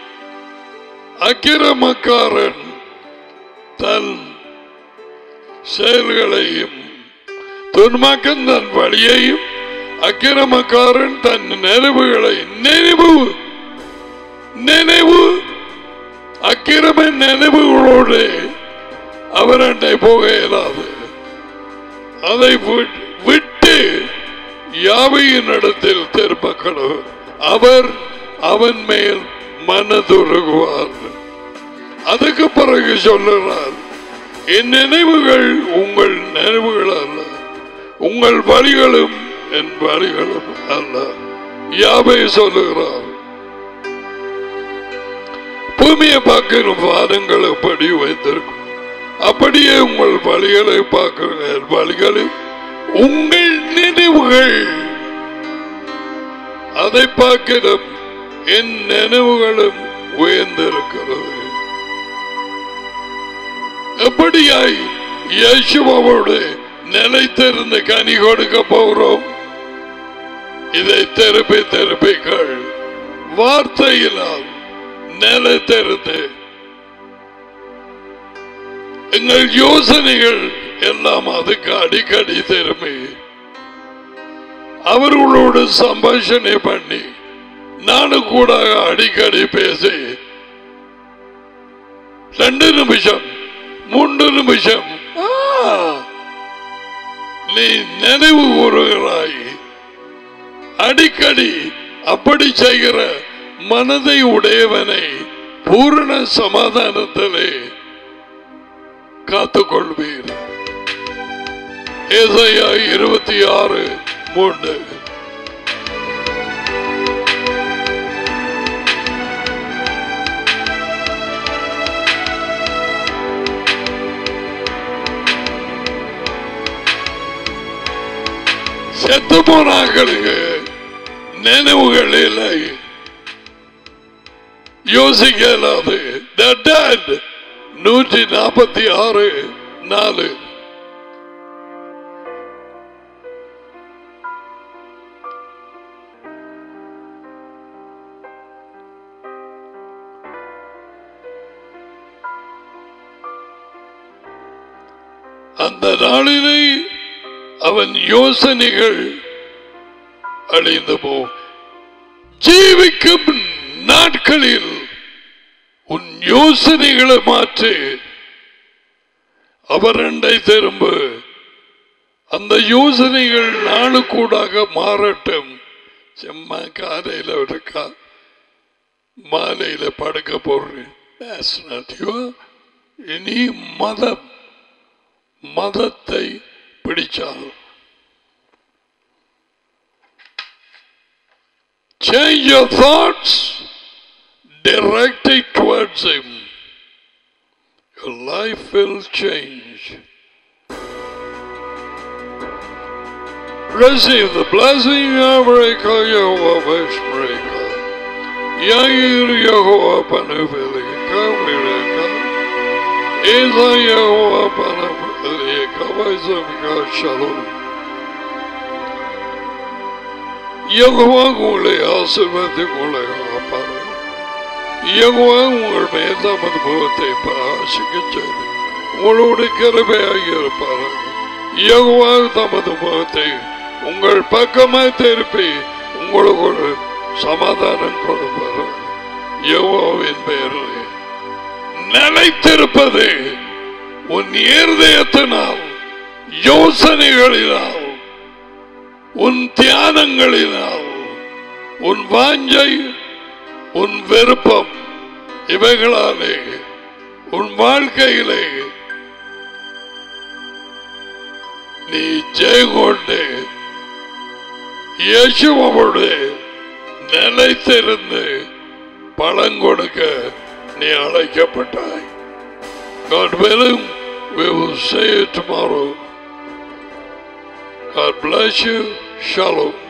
அக்கிரமக்காரன் தன் செயல்களையும் துன்மாக்கன் தன் வழியையும் அக்கிரமக்காரன் தன் நினைவுகளை நினைவு நினைவு அக்கிரம நினைவுகளோடு அவர் என்னை போக இயலாது அதை வி- விட்டு யாவையின் இடத்தில் திரும்பக்கணும் அவர் அவன் மேல் மனதுருகுவார் அதுக்கு பிறகு சொல்லுறார் என் நினைவுகள் உங்கள் நினைவுகள் அல்ல உங்கள் வழிகளும் என் வழிகளும் அல்ல யாவை சொல்லுகிறார் பூமியை பார்க்கிற வாதங்கள் எப்படி வைத்திருக்கும் அப்படியே உங்கள் வழிகளை பார்க்கிற என் வழிகளும் உங்கள் நினைவுகள் அதை பார்க்கிறோம் என் நினைவுகளும் உயர்ந்திருக்கிறது எப்படியாய் இயேசுவோடு நிலைத்திருந்து கனி கொடுக்க போகிறோம் இதை திருப்பி திருப்பி கேள் வார்த்தையினால் நிலைத்திருந்து எங்கள் யோசனைகள் எல்லாம் அதுக்கு அடிக்கடி திரும்பி அவர்களோடு சம்பாஷணை பண்ணி நானும் கூட அடிக்கடி பேசி ரெண்டு நிமிஷம் மூன்று நிமிஷம் ஆ, நீ நினைவு கூறுகிறாய் அடிக்கடி அப்படி செய்கிற மனதை உடையவனை பூரண சமாதானத்திலே காத்துக்கொள்வீர் ஏசாயா இருபத்தி ஆறு மூன்று செத்து போனாக்களுக்கு நினைவுகள் இல்லை யோசிக்க இயலாது The dead. நூற்றி நாற்பத்தி ஆறு நாலு அந்த நாளிலே அவன் யோசனைகள் அழிந்து போ ஜீவிக்கும் நாட்களில் உன் யோசனைகளை மாற்றி அவர் ரெண்டை திரும்ப அந்த யோசனைகள் நாளுக்கூடாக மாறட்டும் சும்மா காலையில் இருக்கா மாலையில படுக்க போடுறேன் That's not you. இனி மதம் மதத்தை பிடிச்சால் Change your thoughts, direct it towards Him. Your life will change. Receive the blessing of Reka Yehovah Shmreka. Yair Yehovah Panavilika Vireka. Eza Yehovah Panavilika Vaisavika Shalom. யகுவா உங்களை ஆசிர்வதித்து உங்களை காப்பார் யகுவா உங்கள் மேல் தமது முகத்தை பிரகாசிக்க செய்து உங்களோடு கிருபையாக இருப்பார் யகுவா தமது முகத்தை உங்கள் பக்கமாய் திருப்பி உங்களுக்கு ஒரு சமாதானம் கொடுப்பார் யகுவாவின் பெயரில் நிலைத்திருப்பது உன் இருதயத்தினால் யோசனைகளினால் உன் தியானங்களினால் உன் வாஞ்சை உன் விருப்பம் இவைகளாலே உன் வாழ்க்கையிலே நீ ஜெயங்கொண்டு இயேசுவோடு நிலைத்திருந்து பலன் கொடுக்க நீ அழைக்கப்பட்டாய் God willing, we will see you tomorrow. God bless you. Shalom.